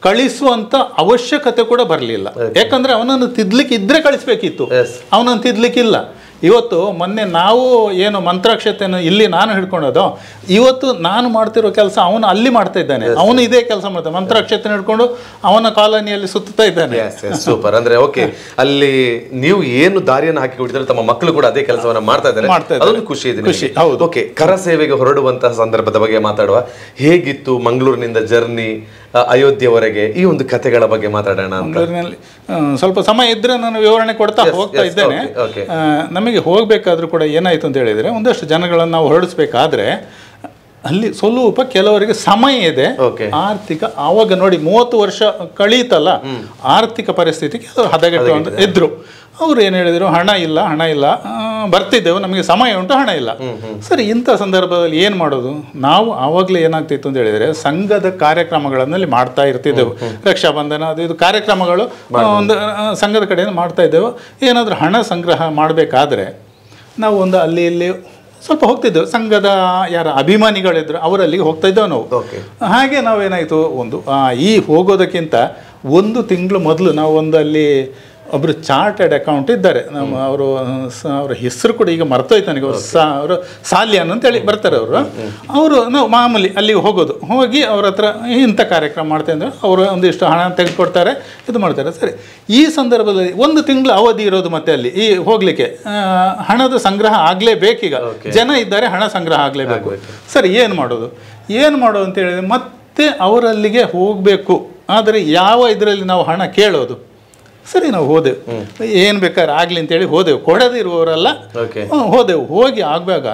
ಕಳಿಸುವಂತ ಅವಶ್ಯಕತೆ ಕೂಡ ಬರಲಿಲ್ಲ ಯಾಕಂದ್ರೆ ಅವನನ್ನು ತಿದ್ಲಿಕ್ಕೆ ಇದ್ರೆ ಕಳಿಸ್ಬೇಕಿತ್ತು Yes. ಅವನನ್ನು ತಿದ್ಲಿಕ್ಕಿಲ್ಲ ಇವತ್ತು ಮೊನ್ನೆ ನಾವು ಏನು ಮಂತ್ರಾಕ್ಷತೆಯನ್ನು ಇಲ್ಲಿ ನಾನು ಹಿಡ್ಕೊಂಡೋದು ಇವತ್ತು ನಾನು ಮಾಡ್ತಿರೋ ಕೆಲಸ ಅವನು ಅಲ್ಲಿ ಮಾಡ್ತಾ ಇದ್ದಾನೆ ಅವನು ಇದೇ ಕೆಲಸ ಮಾಡ್ತಾನೆ ಮಂತ್ರಾಕ್ಷತೆ ಹಿಡ್ಕೊಂಡು ಅವನ ಕಾಲೋನಿಯಲ್ಲಿ ಸುತ್ತಾ ಇದ್ದಾನೆ ಸೂಪರ್ ಅಂದ್ರೆ ಓಕೆ ಅಲ್ಲಿ ನೀವು ಏನು ದಾರಿಯನ್ನು ಹಾಕಿ ಕೊಟ್ಟಿದ್ರೆ ತಮ್ಮ ಮಕ್ಕಳು ಕೂಡ ಅದೇ ಕೆಲಸವನ್ನ ಮಾಡ್ತಾ ಇದ್ದಾರೆ ಮಾಡ್ತಾ ಇದ್ದಾರೆ. ಅದೊಂದು ಖುಷಿ ಇದೆ ಖುಷಿ, ಹೌದು. ಓಕೆ ಕರ ಸೇವೆಗೆ ಹೊರಡುವಂತಹ ಸಂದರ್ಭದ ಬಗ್ಗೆ ಮಾತಾಡುವ ಹೇಗಿತ್ತು ಮಂಗಳೂರಿನಿಂದ ಜರ್ನಿ ಅಯೋಧ್ಯೆವರೆಗೆ ಈ ಒಂದು ಕಥೆಗಳ ಬಗ್ಗೆ ಮಾತಾಡೋಣ ಅಂತ ಮಂಗಳೂರಿನಲ್ಲಿ ಆ, ಸ್ವಲ್ಪ ಸಮಯ ಇದ್ರೆ ನಾನು ವಿವರಣೆ ಕೊಡ್ತಾ Yes, ಹೋಗ್ತಾ yes, ಇದ್ದೇನೆ okay, okay. ಆ, ನಮಗೆ ಹೋಗಬೇಕಾದ್ರೂ ಕೂಡ ಏನಾಯ್ತು ಅಂತ ಹೇಳಿದ್ರೆ ಒಂದಷ್ಟು ಜನಗಳನ್ನು ನಾವು ಹೊರಡಿಸ್ಬೇಕಾದ್ರೆ ಅಲ್ಲಿ ಸ್ವಲ್ಪ ಕೆಲವರಿಗೆ ಸಮಯ ಇದೆ Okay. ಆರ್ಥಿಕ ಆವಾಗ ನೋಡಿ ಮೂವತ್ತು ವರ್ಷ ಕಳೀತಲ್ಲ ಆರ್ಥಿಕ ಪರಿಸ್ಥಿತಿ ಕೆಲವರು ಹದಗೆಟ್ಟು ಅಂತ ಇದ್ರು ಅವ್ರು ಏನು ಹೇಳಿದ್ರು ಹಣ ಇಲ್ಲ ಹಣ ಇಲ್ಲ ಆ, ಬರ್ತಿದ್ದೆವು ನಮಗೆ ಸಮಯ ಉಂಟು ಹಣ ಇಲ್ಲ ಸರಿ ಇಂಥ ಸಂದರ್ಭದಲ್ಲಿ ಏನು ಮಾಡೋದು ನಾವು ಆವಾಗಲೇ ಏನಾಗ್ತಿತ್ತು ಅಂತ ಹೇಳಿದ್ರೆ ಸಂಘದ ಕಾರ್ಯಕ್ರಮಗಳನ್ನಲ್ಲಿ ಮಾಡ್ತಾ ಇರ್ತಿದ್ದೆವು ರಕ್ಷಾಬಂಧನ ಅದು ಇದು ಕಾರ್ಯಕ್ರಮಗಳು ಆ, ಒಂದು ಆ, ಸಂಘದ ಕಡೆಯಿಂದ ಮಾಡ್ತಾ ಇದ್ದೆವು ಏನಾದರೂ ಹಣ ಸಂಗ್ರಹ ಮಾಡಬೇಕಾದ್ರೆ ನಾವು ಒಂದು ಅಲ್ಲಿ ಇಲ್ಲಿ ಸ್ವಲ್ಪ ಹೋಗ್ತಿದ್ದೆವು ಸಂಘದ ಯಾರ ಅಭಿಮಾನಿಗಳಿದ್ರು ಅವರಲ್ಲಿಗೆ ಹೋಗ್ತಾ ಇದ್ದೇವೆ ನಾವು Okay. ಹಾಗೆ ನಾವೇನಾಯಿತು ಒಂದು ಆ, ಈ ಹೋಗೋದಕ್ಕಿಂತ ಒಂದು ತಿಂಗಳು ಮೊದಲು ನಾವು ಒಂದು ಅಲ್ಲಿ ಒಬ್ಬರು ಚಾರ್ಟೆಡ್ ಅಕೌಂಟ್ ಇದ್ದಾರೆ ನಮ್ಮ ಅವರು ಅವರ ಹೆಸರು ಕೂಡ ಈಗ ಮರ್ತೋಯ್ತು ನನಗೆ ಅವರು ಸಾ ಅವರು ಸಾಲಿಯನ್ ಅಂತೇಳಿ ಬರ್ತಾರೆ ಅವರು ಅವರು ನಾವು ಮಾಮೂಲಿ ಅಲ್ಲಿಗೆ ಹೋಗೋದು ಹೋಗಿ ಅವ್ರ ಹತ್ರ ಇಂಥ ಕಾರ್ಯಕ್ರಮ ಮಾಡ್ತಾ ಇದ್ದಾರೆ ಅವರು ಒಂದಿಷ್ಟು ಹಣ ತೆಗೆದುಕೊಡ್ತಾರೆ ಇದು ಮಾಡ್ತಾರೆ ಸರಿ ಈ ಸಂದರ್ಭದಲ್ಲಿ ಒಂದು ತಿಂಗಳು ಅವಧಿ ಇರೋದು ಮತ್ತೆ ಅಲ್ಲಿ ಈ ಹೋಗ್ಲಿಕ್ಕೆ ಆ, ಹಣದ ಸಂಗ್ರಹ ಆಗಲೇಬೇಕೀಗ ಜನ ಇದ್ದಾರೆ ಹಣ ಸಂಗ್ರಹ ಆಗಲೇಬೇಕು ಸರಿ ಏನು ಮಾಡೋದು ಏನು ಮಾಡೋದು ಅಂತ ಹೇಳಿದ್ರೆ ಮತ್ತೆ ಅವರಲ್ಲಿಗೆ ಹೋಗಬೇಕು ಆದರೆ ಯಾವ ಇದರಲ್ಲಿ ನಾವು ಹಣ ಕೇಳೋದು ಸರಿ ನಾವು ಹೋದೆವು ಏನು ಬೇಕಾದ್ರೆ ಆಗಲಿ ಅಂತೇಳಿ ಹೋದೆವು ಕೊಡದಿರುವವರೆಲ್ಲ Okay. ಹ್ಮ್, ಹೋದೆವು ಹೋಗಿ ಆಗುವಾಗ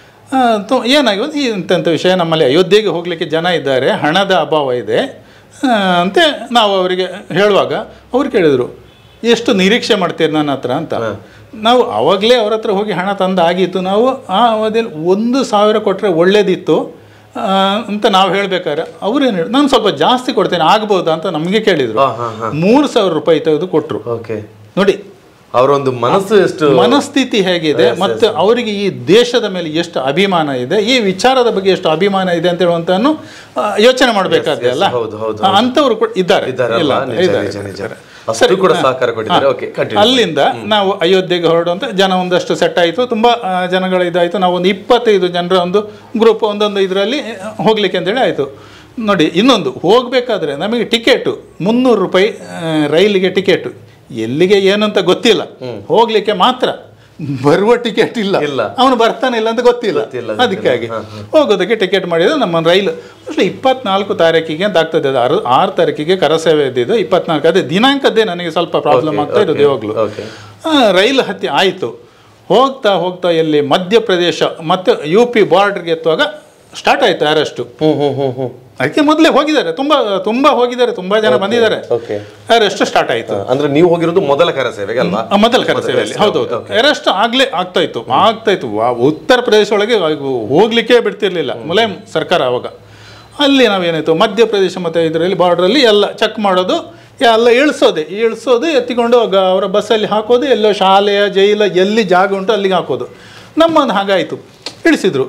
ಏನಾಗಿದೆ ಇಂಥ ವಿಷಯ ನಮ್ಮಲ್ಲಿ ಅಯೋಧ್ಯೆಗೆ ಹೋಗಲಿಕ್ಕೆ ಜನ ಇದ್ದಾರೆ ಹಣದ ಅಭಾವ ಇದೆ ಆ, ಅಂತ ನಾವು ಅವರಿಗೆ ಹೇಳುವಾಗ ಅವ್ರು ಕೇಳಿದರು ಎಷ್ಟು ನಿರೀಕ್ಷೆ ಮಾಡ್ತೀರಿ ನನ್ನ ಹತ್ರ ಅಂತ ನಾವು ಅವಾಗಲೇ ಅವ್ರ ಹತ್ರ ಹೋಗಿ ಹಣ ತಂದು ಆಗಿತ್ತು ನಾವು ಆ ಅವಧಿಯಲ್ಲಿ ಒಂದು ಸಾವಿರ ಕೊಟ್ಟರೆ ಒಳ್ಳೇದಿತ್ತು ಆ, ಅಂತ ನಾವು ಹೇಳ್ಬೇಕಾದ್ರೆ ಅವ್ರೇನು ಹೇಳಿ ನಾನು ಸ್ವಲ್ಪ ಜಾಸ್ತಿ ಕೊಡ್ತೇನೆ ಆಗ್ಬೋದಾ ಅಂತ ನಮಗೆ ಕೇಳಿದರು ಹಾ, ಹಾ, ಹಾ. ಮೂರು ಸಾವಿರ ರೂಪಾಯಿ ತೆಗೆದು ಕೊಟ್ಟರು ಓಕೆ ನೋಡಿ ಅವರೊಂದು ಮನಸ್ಸು ಎಷ್ಟು ಮನಸ್ಥಿತಿ ಹೇಗಿದೆ ಮತ್ತು ಅವರಿಗೆ ಈ ದೇಶದ ಮೇಲೆ ಎಷ್ಟು ಅಭಿಮಾನ ಇದೆ ಈ ವಿಚಾರದ ಬಗ್ಗೆ ಎಷ್ಟು ಅಭಿಮಾನ ಇದೆ ಅಂತ ಹೇಳುವಂತನ್ನು ಆ, ಯೋಚನೆ ಮಾಡಬೇಕಾದ್ರೆ ಅಲ್ಲ ಹೌದು, ಹೌದು, ಆ, ಅಂಥವ್ರು ಕೂಡ ಇದ್ದಾರೆ ಇದ್ದಾರಲ್ವಾ? ಇಲ್ಲ, ನಿಜ, ಇದ್ದಾರೆ, ನಿಜ, ನಿಜ. ಇದ್ದಾರೆ. ಅಷ್ಟು ಸರಿ, ಕೂಡ ಹಾ. ಸಹಕಾರ ಕೊಟ್ಟಿದ್ದಾರೆ. ಹಾ. Okay, continue. ಅಲ್ಲಿಂದ ನಾವು ಅಯೋಧ್ಯೆಗೆ ಹೊರಡುವಂತ ಜನ ಒಂದಷ್ಟು ಸೆಟ್ ಆಯಿತು ತುಂಬ ಆ, ಜನಗಳ ಇದಾಯಿತು ನಾವು ಒಂದು ಇಪ್ಪತ್ತೈದು ಜನರ ಒಂದು ಗ್ರೂಪ್ ಒಂದೊಂದು ಇದರಲ್ಲಿ ಹೋಗ್ಲಿಕ್ಕೆ ಅಂತೇಳಿ ಆಯಿತು ನೋಡಿ ಇನ್ನೊಂದು ಹೋಗಬೇಕಾದ್ರೆ ನಮಗೆ ಟಿಕೆಟು ಮುನ್ನೂರು ರೂಪಾಯಿ ಆ, ರೈಲಿಗೆ ಟಿಕೆಟು ಎಲ್ಲಿಗೆ ಏನು ಅಂತ ಗೊತ್ತಿಲ್ಲ ಹೋಗ್ಲಿಕ್ಕೆ ಮಾತ್ರ ಬರುವ ಟಿಕೆಟ್ ಇಲ್ಲ ಇಲ್ಲ. ಅವನು ಬರ್ತಾನೆ ಇಲ್ಲ ಅಂತ ಗೊತ್ತಿಲ್ಲ ಗೊತ್ತಿಲ್ಲ, ಅದಕ್ಕಾಗಿ ಹೋಗೋದಕ್ಕೆ ಟಿಕೆಟ್ ಮಾಡಿದ್ರೆ ನಮ್ಮ ರೈಲು ಅಷ್ಟೇ ಇಪ್ಪತ್ನಾಲ್ಕು ತಾರೀಕಿಗೆ ಅಂತ ಆಗ್ತದೆ ಅದು ಆರು ಆರು ತಾರೀಕಿಗೆ ಕರಸೇವೆ ಇದ್ದಿದ್ದು ಇಪ್ಪತ್ನಾಲ್ಕು ಅದೇ ದಿನಾಂಕದ್ದೇ ನನಗೆ ಸ್ವಲ್ಪ ಪ್ರಾಬ್ಲಮ್ ಆಗ್ತಾ ಇರೋದು ಯಾವಾಗಲೂ ಓಕೆ ರೈಲು ಹತ್ತಿ ಆಯಿತು ಹೋಗ್ತಾ ಹೋಗ್ತಾ ಎಲ್ಲಿ ಮಧ್ಯಪ್ರದೇಶ ಮತ್ತು ಯು ಪಿ ಬಾರ್ಡ್ರಿಗೆ ಎತ್ತುವಾಗ ಸ್ಟಾರ್ಟ್ ಆಯಿತು ಅರೆಸ್ಟು ಹ್ಮ್ ಹ್ಮ್ ಹ್ಮ್ ಹ್ಮ್ ಅದಕ್ಕೆ ಮೊದಲೇ ಹೋಗಿದ್ದಾರೆ ತುಂಬ ತುಂಬ ಹೋಗಿದ್ದಾರೆ ತುಂಬ ಜನ ಬಂದಿದ್ದಾರೆ ಓಕೆ ಅರೆಸ್ಟ್ ಸ್ಟಾರ್ಟ್ ಆಯಿತು ಅಂದ್ರೆ ನೀವು ಹೋಗಿರೋದು ಮೊದಲ ಕರ ಸೇವೆಗೆ ಅಲ್ವಾ ಆ, ಮೊದಲ ಕರಸೇವೆಯಲ್ಲಿ ಹೌದೌದು ಅರೆಸ್ಟ್ ಆಗ್ಲೇ ಆಗ್ತಾ ಇತ್ತು ಆಗ್ತಾ ಇತ್ತು ವಾ- ಉತ್ತರ ಪ್ರದೇಶ ಒಳಗೆ ಹೋಗ್ಲಿಕ್ಕೆ ಬಿಡ್ತಿರ್ಲಿಲ್ಲ ಮುಲಾಯಂ ಸರ್ಕಾರ ಅವಾಗ ಅಲ್ಲಿ ನಾವೇನಾಯ್ತು ಮಧ್ಯಪ್ರದೇಶ ಮತ್ತು ಇದರಲ್ಲಿ ಬಾರ್ಡ್ರಲ್ಲಿ ಎಲ್ಲ ಚೆಕ್ ಮಾಡೋದು ಎಲ್ಲ ಇಳಿಸೋದೆ ಇಳಿಸೋದು ಎತ್ತಿಕೊಂಡು ಆಗ ಅವರ ಬಸ್ಸಲ್ಲಿ ಹಾಕೋದು ಎಲ್ಲೋ ಶಾಲೆಯ ಜೈಲ ಎಲ್ಲಿ ಜಾಗ ಉಂಟು ಅಲ್ಲಿಗೆ ಹಾಕೋದು ನಮ್ಮನ್ನು ಹಾಗಾಯಿತು ಇಳಿಸಿದ್ರು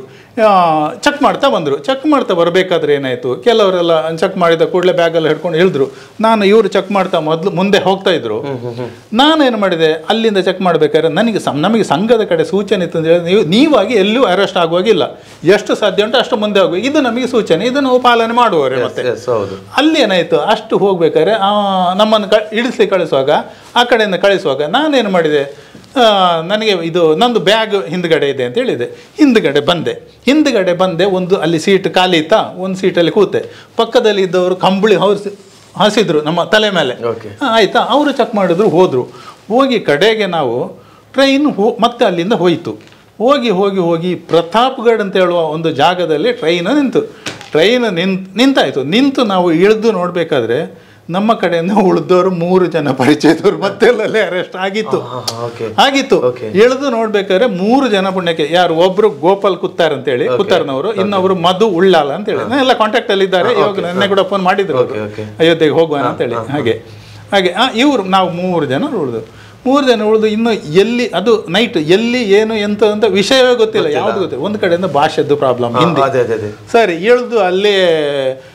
ಚೆಕ್ ಮಾಡ್ತಾ ಬಂದರು ಚೆಕ್ ಮಾಡ್ತಾ ಬರಬೇಕಾದ್ರೆ ಏನಾಯಿತು ಕೆಲವರೆಲ್ಲ ಚೆಕ್ ಮಾಡಿದ ಕೂಡಲೇ ಬ್ಯಾಗೆಲ್ಲ ಹಿಡ್ಕೊಂಡು ಇಳಿದ್ರು ನಾನು ಇವರು ಚೆಕ್ ಮಾಡ್ತಾ ಮೊದಲು ಮುಂದೆ ಹೋಗ್ತಾ ಇದ್ರು ನಾನೇನು ಮಾಡಿದೆ ಅಲ್ಲಿಂದ ಚೆಕ್ ಮಾಡಬೇಕಾದ್ರೆ ನನಗೆ ಸಂ ನಮಗೆ ಸಂಘದ ಕಡೆ ಸೂಚನೆ ಇತ್ತು ಅಂತ ಹೇಳಿ ನೀವು ನೀವಾಗಿ ಎಲ್ಲೂ ಅರೆಸ್ಟ್ ಆಗುವಾಗಿಲ್ಲ ಎಷ್ಟು ಸಾಧ್ಯ ಉಂಟು ಅಷ್ಟು ಮುಂದೆ ಹೋಗುವ ಇದು ನಮಗೆ ಸೂಚನೆ ಇದು ನಾವು ಪಾಲನೆ ಮಾಡುವವರೇ ಮತ್ತೆ ಎಸ್ ಹೌದು ಅಲ್ಲಿ ಏನಾಯಿತು ಅಷ್ಟು ಹೋಗ್ಬೇಕಾದ್ರೆ ಆ, ನಮ್ಮನ್ನು ಕ ಇಳಿಸಿ ಕಳಿಸುವಾಗ ಆ ಕಡೆಯಿಂದ ಕಳಿಸುವಾಗ ನಾನೇನು ಮಾಡಿದೆ ಆ, ನನಗೆ ಇದು ನಂದು ಬ್ಯಾಗ್ ಹಿಂದ್ಗಡೆ ಇದೆ ಅಂತ ಹೇಳಿದೆ ಹಿಂದ್ಗಡೆ ಬಂದೆ ಹಿಂದ್ಗಡೆ ಬಂದೆ ಒಂದು ಅಲ್ಲಿ ಸೀಟ್ ಖಾಲಿ ಇತ್ತಾ ಒಂದು ಸೀಟಲ್ಲಿ ಕೂತೆ ಪಕ್ಕದಲ್ಲಿ ಇದ್ದವರು ಕಂಬಳಿ ಹೊರಿಸಿ ಹಾಸಿದ್ರು ನಮ್ಮ ತಲೆ ಮೇಲೆ Okay. ಆ, ಆಯ್ತಾ ಅವರು ಚೆಕ್ ಮಾಡಿದ್ರು ಹೋದರು ಹೋಗಿ ಕಡೆಗೆ ನಾವು ಟ್ರೈನ್ ಹೋ ಮತ್ತೆ ಅಲ್ಲಿಂದ ಹೋಯಿತು ಹೋಗಿ ಹೋಗಿ ಹೋಗಿ ಪ್ರತಾಪ್ಗಢ್ ಅಂತ ಹೇಳುವ ಒಂದು ಜಾಗದಲ್ಲಿ ಟ್ರೈನ್ ನಿಂತು ಟ್ರೈನ್ ನಿಂತ್ ನಿಂತಾಯಿತು ನಿಂತು ನಾವು ಇಳಿದು ನೋಡಬೇಕಾದ್ರೆ ನಮ್ಮ ಕಡೆಯಿಂದ ಉಳಿದವರು ಮೂರು ಜನ ಪರಿಚಯದವರು ಮತ್ತೆಲ್ಲೇ ಅರೆಸ್ಟ್ ಆಗಿತ್ತು ಓಕೆ ಆಗಿತ್ತು Okay. ಇಳಿದು ನೋಡ್ಬೇಕಾದ್ರೆ ಮೂರು ಜನ ಪುಣ್ಯಕ್ಕೆ ಯಾರು ಒಬ್ರು ಗೋಪಾಲ್ ಕುತ್ತಾರ್ ಅಂತೇಳಿ ಕುತ್ತಾರ್ನವರು ಇನ್ನೊಬ್ರು ಮಧು ಉಳ್ಳಾಲ ಅಂತೇಳಿ ಎಲ್ಲ ಕಾಂಟ್ಯಾಕ್ಟ್ ಅಲ್ಲಿ ಇದ್ದಾರೆ ಇವಾಗ ನೆನ್ನೆ ಕೂಡ ಫೋನ್ ಮಾಡಿದ್ರು ಅವ್ರು. Okay, okay. ಅಯೋಧ್ಯೆಗೆ ಹೋಗುವ ಅಂತೇಳಿ ಹಾಗೆ ಹಾಗೆ ಆ, ಇವ್ರು ನಾವು ಮೂರು ಜನ ಉಳಿದು ಮೂರು ಜನ ಉಳಿದು ಇನ್ನು ಎಲ್ಲಿ ಅದು ನೈಟ್ ಎಲ್ಲಿ ಏನು ಎಂತ ಅಂತ ವಿಷಯವೇ ಗೊತ್ತಿಲ್ಲ ಯಾವುದು ಗೊತ್ತಿಲ್ಲ ಒಂದು ಕಡೆಯಿಂದ ಭಾಷೆದ್ದು ಪ್ರಾಬ್ಲಮ್ ಹಿಂದಿ ಅದೇ ಅದೇ ಅದೇ ಸರಿ ಇಳಿದು ಅಲ್ಲೇ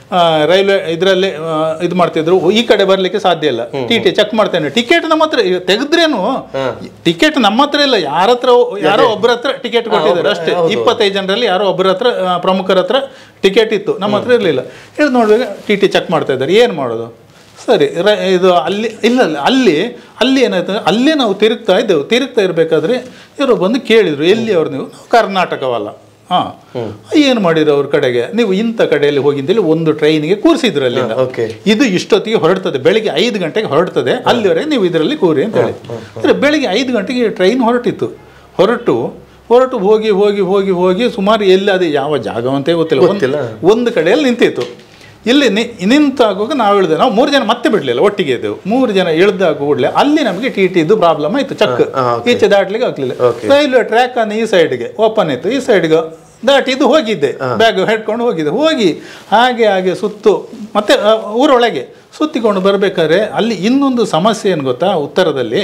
ರೈಲ್ವೆ ಇದರಲ್ಲಿ ಇದು ಮಾಡ್ತಿದ್ರು ಈ ಕಡೆ ಬರ್ಲಿಕ್ಕೆ ಸಾಧ್ಯ ಇಲ್ಲ ಟಿ ಟಿ ಚೆಕ್ ಮಾಡ್ತೇನೆ ಟಿಕೆಟ್ ನಮ್ಮ ಹತ್ರ ಈಗ ತೆಗೆದ್ರೇನು ಟಿಕೆಟ್ ನಮ್ಮ ಹತ್ರ ಇಲ್ಲ ಯಾರ ಹತ್ರ ಯಾರೋ ಒಬ್ಬರ ಹತ್ರ ಟಿಕೆಟ್ ಕೊಟ್ಟಿದ್ದಾರೆ ಅಷ್ಟೇ ಇಪ್ಪತ್ತೈದು ಜನರಲ್ಲಿ ಯಾರೋ ಒಬ್ಬರ ಹತ್ರ ಆ, ಪ್ರಮುಖರ ಹತ್ರ ಟಿಕೆಟ್ ಇತ್ತು ನಮ್ಮ ಹತ್ರ ಇರಲಿಲ್ಲ ಹೇಳಿ ನೋಡುವಾಗ ಟಿ ಟಿ ಚೆಕ್ ಮಾಡ್ತಾ ಇದ್ದಾರೆ ಏನು ಮಾಡೋದು ಸರಿ ರ- ಇದು ಅಲ್ಲಿ ಇಲ್ಲ ಇಲ್ಲ ಅಲ್ಲಿ ಅಲ್ಲಿ ಏನಾಯ್ತು ಅಲ್ಲೇ ನಾವು ತಿರುಗ್ತಾ ಇದ್ದೆವು ತಿರುಗ್ತಾ ಇರಬೇಕಾದ್ರೆ ಇವರು ಬಂದು ಕೇಳಿದರು ಎಲ್ಲಿ ಅವ್ರು ನೀವು ನಾವು ಕರ್ನಾಟಕವಲ್ಲ ಹಾಂ ಏನು ಮಾಡಿದ್ರು ಅವ್ರ ಕಡೆಗೆ ನೀವು ಇಂಥ ಕಡೆಯಲ್ಲಿ ಹೋಗಿದ್ದೇಳಿ ಒಂದು ಟ್ರೈನಿಗೆ ಕೂರಿಸಿದ್ರು ಅಲ್ಲಿಂದ ಓಕೆ ಇದು ಇಷ್ಟೊತ್ತಿಗೆ ಹೊರಡ್ತದೆ ಬೆಳಿಗ್ಗೆ ಐದು ಗಂಟೆಗೆ ಹೊರಡ್ತದೆ ಅಲ್ಲಿವರೆಗೆ ನೀವು ಇದರಲ್ಲಿ ಕೂರಿ ಅಂತ ಹೇಳಿ ಅಂದ್ರೆ ಬೆಳಿಗ್ಗೆ ಐದು ಗಂಟೆಗೆ ಟ್ರೈನ್ ಹೊರಟಿತ್ತು ಹೊರಟು ಹೊರಟು ಹೋಗಿ ಹೋಗಿ ಹೋಗಿ ಹೋಗಿ ಸುಮಾರು ಎಲ್ಲಿ ಅದು ಯಾವ ಜಾಗವಂತೆ ಗೊತ್ತಿಲ್ಲ ಒಂದು- ಗೊತ್ತಿಲ್ಲ. ಒಂದು ಕಡೆಯಲ್ಲಿ ನಿಂತಿತ್ತು ಇಲ್ಲಿ ನಿ ನಿಂತಾಗುವಾಗ ನಾವು ಇಳಿದೆ ನಾವು ಮೂರು ಜನ ಮತ್ತೆ ಬಿಡಲಿಲ್ಲ ಒಟ್ಟಿಗೆ ಇದ್ದೆವು ಮೂರು ಜನ ಇಳಿದಾಗ ಕೂಡಲೇ ಅಲ್ಲಿ ನಮಗೆ ಟಿ ಟಿ ಇದು ಪ್ರಾಬ್ಲಮ್ ಆಯಿತು ಚಕ್ ಹಾ, okay. ಈಚೆ ದಾಟ್ಲಿಕ್ಕೆ ಆಗ್ಲಿಲ್ಲ Okay. ರೈಲ್ವೆ ಟ್ರ್ಯಾಕ್ ಅನ್ನು ಈ ಸೈಡ್ಗೆ ಓಪನ್ ಇತ್ತು ಈ ಸೈಡ್ಗೆ ದಾಟಿ ಇದು ಹೋಗಿದ್ದೆ ಬ್ಯಾಗ್ ಹಿಡ್ಕೊಂಡು ಹೋಗಿದ್ದೆ ಹೋಗಿ ಹಾಗೆ ಹಾಗೆ ಸುತ್ತು ಮತ್ತೆ ಆ, ಊರೊಳಗೆ ಸುತ್ತಿಕೊಂಡು ಬರಬೇಕಾದ್ರೆ ಅಲ್ಲಿ ಇನ್ನೊಂದು ಸಮಸ್ಯೆ ಏನು ಗೊತ್ತಾ ಉತ್ತರದಲ್ಲಿ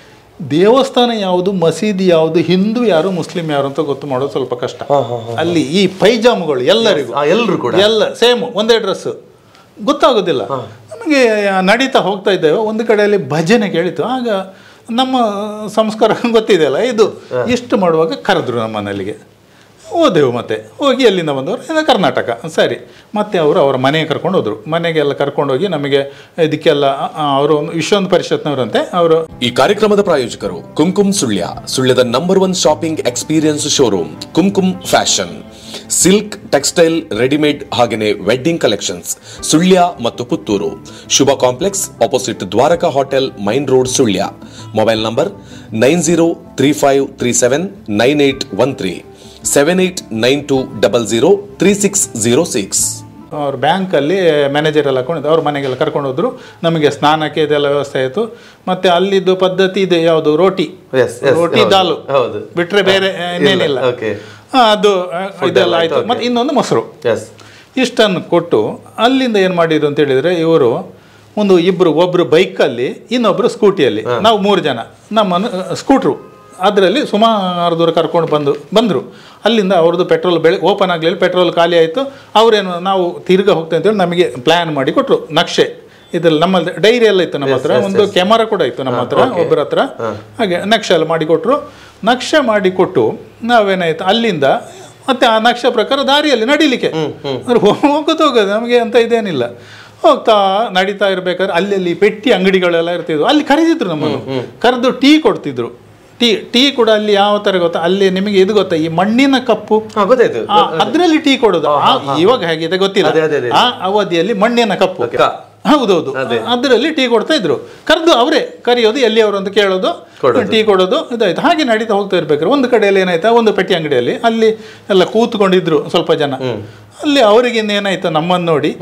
ದೇವಸ್ಥಾನ ಯಾವುದು ಮಸೀದಿ ಯಾವುದು ಹಿಂದೂ ಯಾರು ಮುಸ್ಲಿಂ ಯಾರು ಅಂತ ಗೊತ್ತು ಮಾಡೋದು ಸ್ವಲ್ಪ ಕಷ್ಟ ಅಲ್ಲಿ ಈ ಪೈಜಾಮುಗಳು ಎಲ್ಲರಿಗೂ ಎಲ್ಲರೂ ಕೂಡ ಎಲ್ಲ ಸೇಮ್ ಒಂದೇ ಡ್ರೆಸ್ ಗೊತ್ತಾಗೋದಿಲ್ಲ ನಮಗೆ ನಡೀತಾ ಹೋಗ್ತಾ ಇದ್ದೇವೆ ಒಂದು ಕಡೆಯಲ್ಲಿ ಭಜನೆ ಕೇಳಿತು ಆಗ ನಮ್ಮ ಸಂಸ್ಕಾರ ಗೊತ್ತಿದೆಯಲ್ಲ ಇದು ಇಷ್ಟು ಮಾಡುವಾಗ ಕರೆದ್ರು ನಮ್ಮ ಮನೆಯಲ್ಲಿಗೆ ಹೋದೆವು ಮತ್ತೆ ಹೋಗಿ ಅಲ್ಲಿಂದ ಬಂದವರು ಇದು ಕರ್ನಾಟಕ ಸರಿ ಮತ್ತೆ ಅವರು ಅವರ ಮನೆಗೆ ಕರ್ಕೊಂಡು ಹೋದರು ಮನೆಗೆಲ್ಲ ಕರ್ಕೊಂಡು ಹೋಗಿ ನಮಗೆ ಇದಕ್ಕೆಲ್ಲ ಆ, ಅವರು ಒಂದು ವಿಶ್ವೊಂದು ಪರಿಷತ್ನವರಂತೆ ಅವರು ಈ ಕಾರ್ಯಕ್ರಮದ ಪ್ರಾಯೋಜಕರು ಕುಂಕುಮ್ ಸುಳ್ಯ ಸುಳ್ಯದ number one shopping experience showroom Kumkum fashion silk textile readymade ಹಾಗೆಯೇ ವೆಡ್ಡಿಂಗ್ ಕಲೆಕ್ಷನ್ಸ್ ಸುಳ್ಯ ಮತ್ತು Puttur Shubha complex opposite Dwaraka hotel main road Sullia mobile number nine zero three five three seven nine eight one three seven eight nine two double zero three six zero six ಅವ್ರ ಬ್ಯಾಂಕಲ್ಲಿ manager ಎಲ್ಲ ಹಾಕೊಂಡಿದ್ದು ಅವ್ರ ಮನೆಗೆಲ್ಲ ಕರ್ಕೊಂಡು ಹೋದ್ರು ನಮಗೆ ಸ್ನಾನಕ್ಕೆ ಇದೆಲ್ಲ ವ್ಯವಸ್ಥೆ ಆಯಿತು ಮತ್ತೆ ಅಲ್ಲಿದ್ದು ಪದ್ಧತಿ ಇದೆ ಯಾವುದು ರೋಟಿ Yes, yes, ರೋಟಿ ಹೌದು, ದಾಲು ಹೌದು. ಬಿಟ್ರೆ ಬೇರೆ ಆ, ಇನ್ನೇನಿಲ್ಲ okay. ಆ, ಅದು ಆ, ಇದೆಲ್ಲ ಆಯಿತು okay. ಮತ್ತೆ ಇನ್ನೊಂದು ಮೊಸರು ಎಸ್ ಇಷ್ಟನ್ನು ಕೊಟ್ಟು ಅಲ್ಲಿಂದ ಏನು ಮಾಡಿದ್ರು ಅಂತ ಹೇಳಿದರೆ ಇವರು ಒಂದು ಇಬ್ಬರು ಒಬ್ಬರು ಬೈಕಲ್ಲಿ ಇನ್ನೊಬ್ಬರು ಸ್ಕೂಟಿಯಲ್ಲಿ ನಾವು ಮೂರು ಜನ ನಮ್ಮನ್ನು ಸ್ಕೂಟ್ರು ಅದರಲ್ಲಿ ಸುಮಾರು ದೂರ ಕರ್ಕೊಂಡು ಬಂದು ಬಂದರು ಅಲ್ಲಿಂದ ಅವ್ರದ್ದು ಪೆಟ್ರೋಲ್ ಬೆಳೆ ಓಪನ್ ಆಗಲಿಲ್ಲ ಪೆಟ್ರೋಲ್ ಖಾಲಿ ಆಯಿತು ಅವರೇನು ನಾವು ತಿರ್ಗಾ ಹೋಗ್ತೇವೆ ಅಂತೇಳಿ ನಮಗೆ ಪ್ಲ್ಯಾನ್ ಮಾಡಿ ಕೊಟ್ಟರು ನಕ್ಷೆ ಇದ್ರಲ್ಲಿ ನಮ್ಮಲ್ಲಿ ಡೈರಿ ಎಲ್ಲ ಇತ್ತು ನಮ್ಮ ಹತ್ರ ಒಂದು ಕ್ಯಾಮರಾ ಕೂಡ ಇತ್ತು ನಮ್ಮ ಹತ್ರ ಒಬ್ಬರ ಹತ್ರ ಹಾಗೆ ನಕ್ಷೆ ಎಲ್ಲ ಮಾಡಿಕೊಟ್ರು ನಕ್ಷೆ ಮಾಡಿಕೊಟ್ಟು ನಾವೇನಾಯ್ತು ಅಲ್ಲಿಂದ ಮತ್ತೆ ಆ ನಕ್ಷೆ ಪ್ರಕಾರ ದಾರಿಯಲ್ಲಿ ನಡಿಲಿಕ್ಕೆ ಅಂದ್ರೆ ಹೋಗೋದು ಹೋಗೋದು ನಮಗೆ ಅಂತ ಇದೇನಿಲ್ಲ ಹೋಗ್ತಾ ನಡೀತಾ ಇರ್ಬೇಕಾದ್ರೆ ಅಲ್ಲಿ ಪೆಟ್ಟಿ ಅಂಗಡಿಗಳೆಲ್ಲ ಇರ್ತಿದ್ವು ಅಲ್ಲಿ ಕರೆದಿದ್ರು ನಮ್ಮನ್ನು ಕರೆದು ಟೀ ಕೊಡ್ತಿದ್ರು ಟೀ ಟೀ ಕೂಡ ಅಲ್ಲಿ ಯಾವ ಥರ ಗೊತ್ತಾ ಅಲ್ಲಿ ನಿಮಗೆ ಇದು ಗೊತ್ತಾ ಈ ಮಣ್ಣಿನ ಕಪ್ಪು ಹಾ ಗೊತ್ತಾಯ್ತು ಆ, ಅದ್ರಲ್ಲಿ ಟೀ ಕೊಡೋದು ಆ, ಇವಾಗ ಹೇಗಿದೆ ಗೊತ್ತಿಲ್ಲ ಅದೇ, ಅದೇ, ಅದೇ. ಆ ಅವಧಿಯಲ್ಲಿ ಮಣ್ಣಿನ ಕಪ್ಪು Okay. ಹೌದೌದು ಅದರಲ್ಲಿ ಟೀ ಕೊಡ್ತಾ ಇದ್ರು ಕರೆದು ಅವರೇ ಕರೆಯೋದು ಎಲ್ಲಿಯವರು ಅಂತ ಕೇಳೋದು ಕೊಡೋದು. ಟೀ ಕೊಡೋದು ಇದಾಯ್ತು ಹಾಗೆ ನಡೀತಾ ಹೋಗ್ತಾ ಇರ್ಬೇಕಾದ್ರೆ ಒಂದು ಕಡೆಯಲ್ಲಿ ಏನಾಯ್ತಾ ಒಂದು ಪೆಟ್ಟಿ ಅಂಗಡಿಯಲ್ಲಿ ಅಲ್ಲಿ ಎಲ್ಲ ಕೂತ್ಕೊಂಡಿದ್ರು ಸ್ವಲ್ಪ ಜನ ಅಲ್ಲಿ ಅವರಿಗೆ ಏನಾಯ್ತು ನಮ್ಮನ್ನು ನೋಡಿ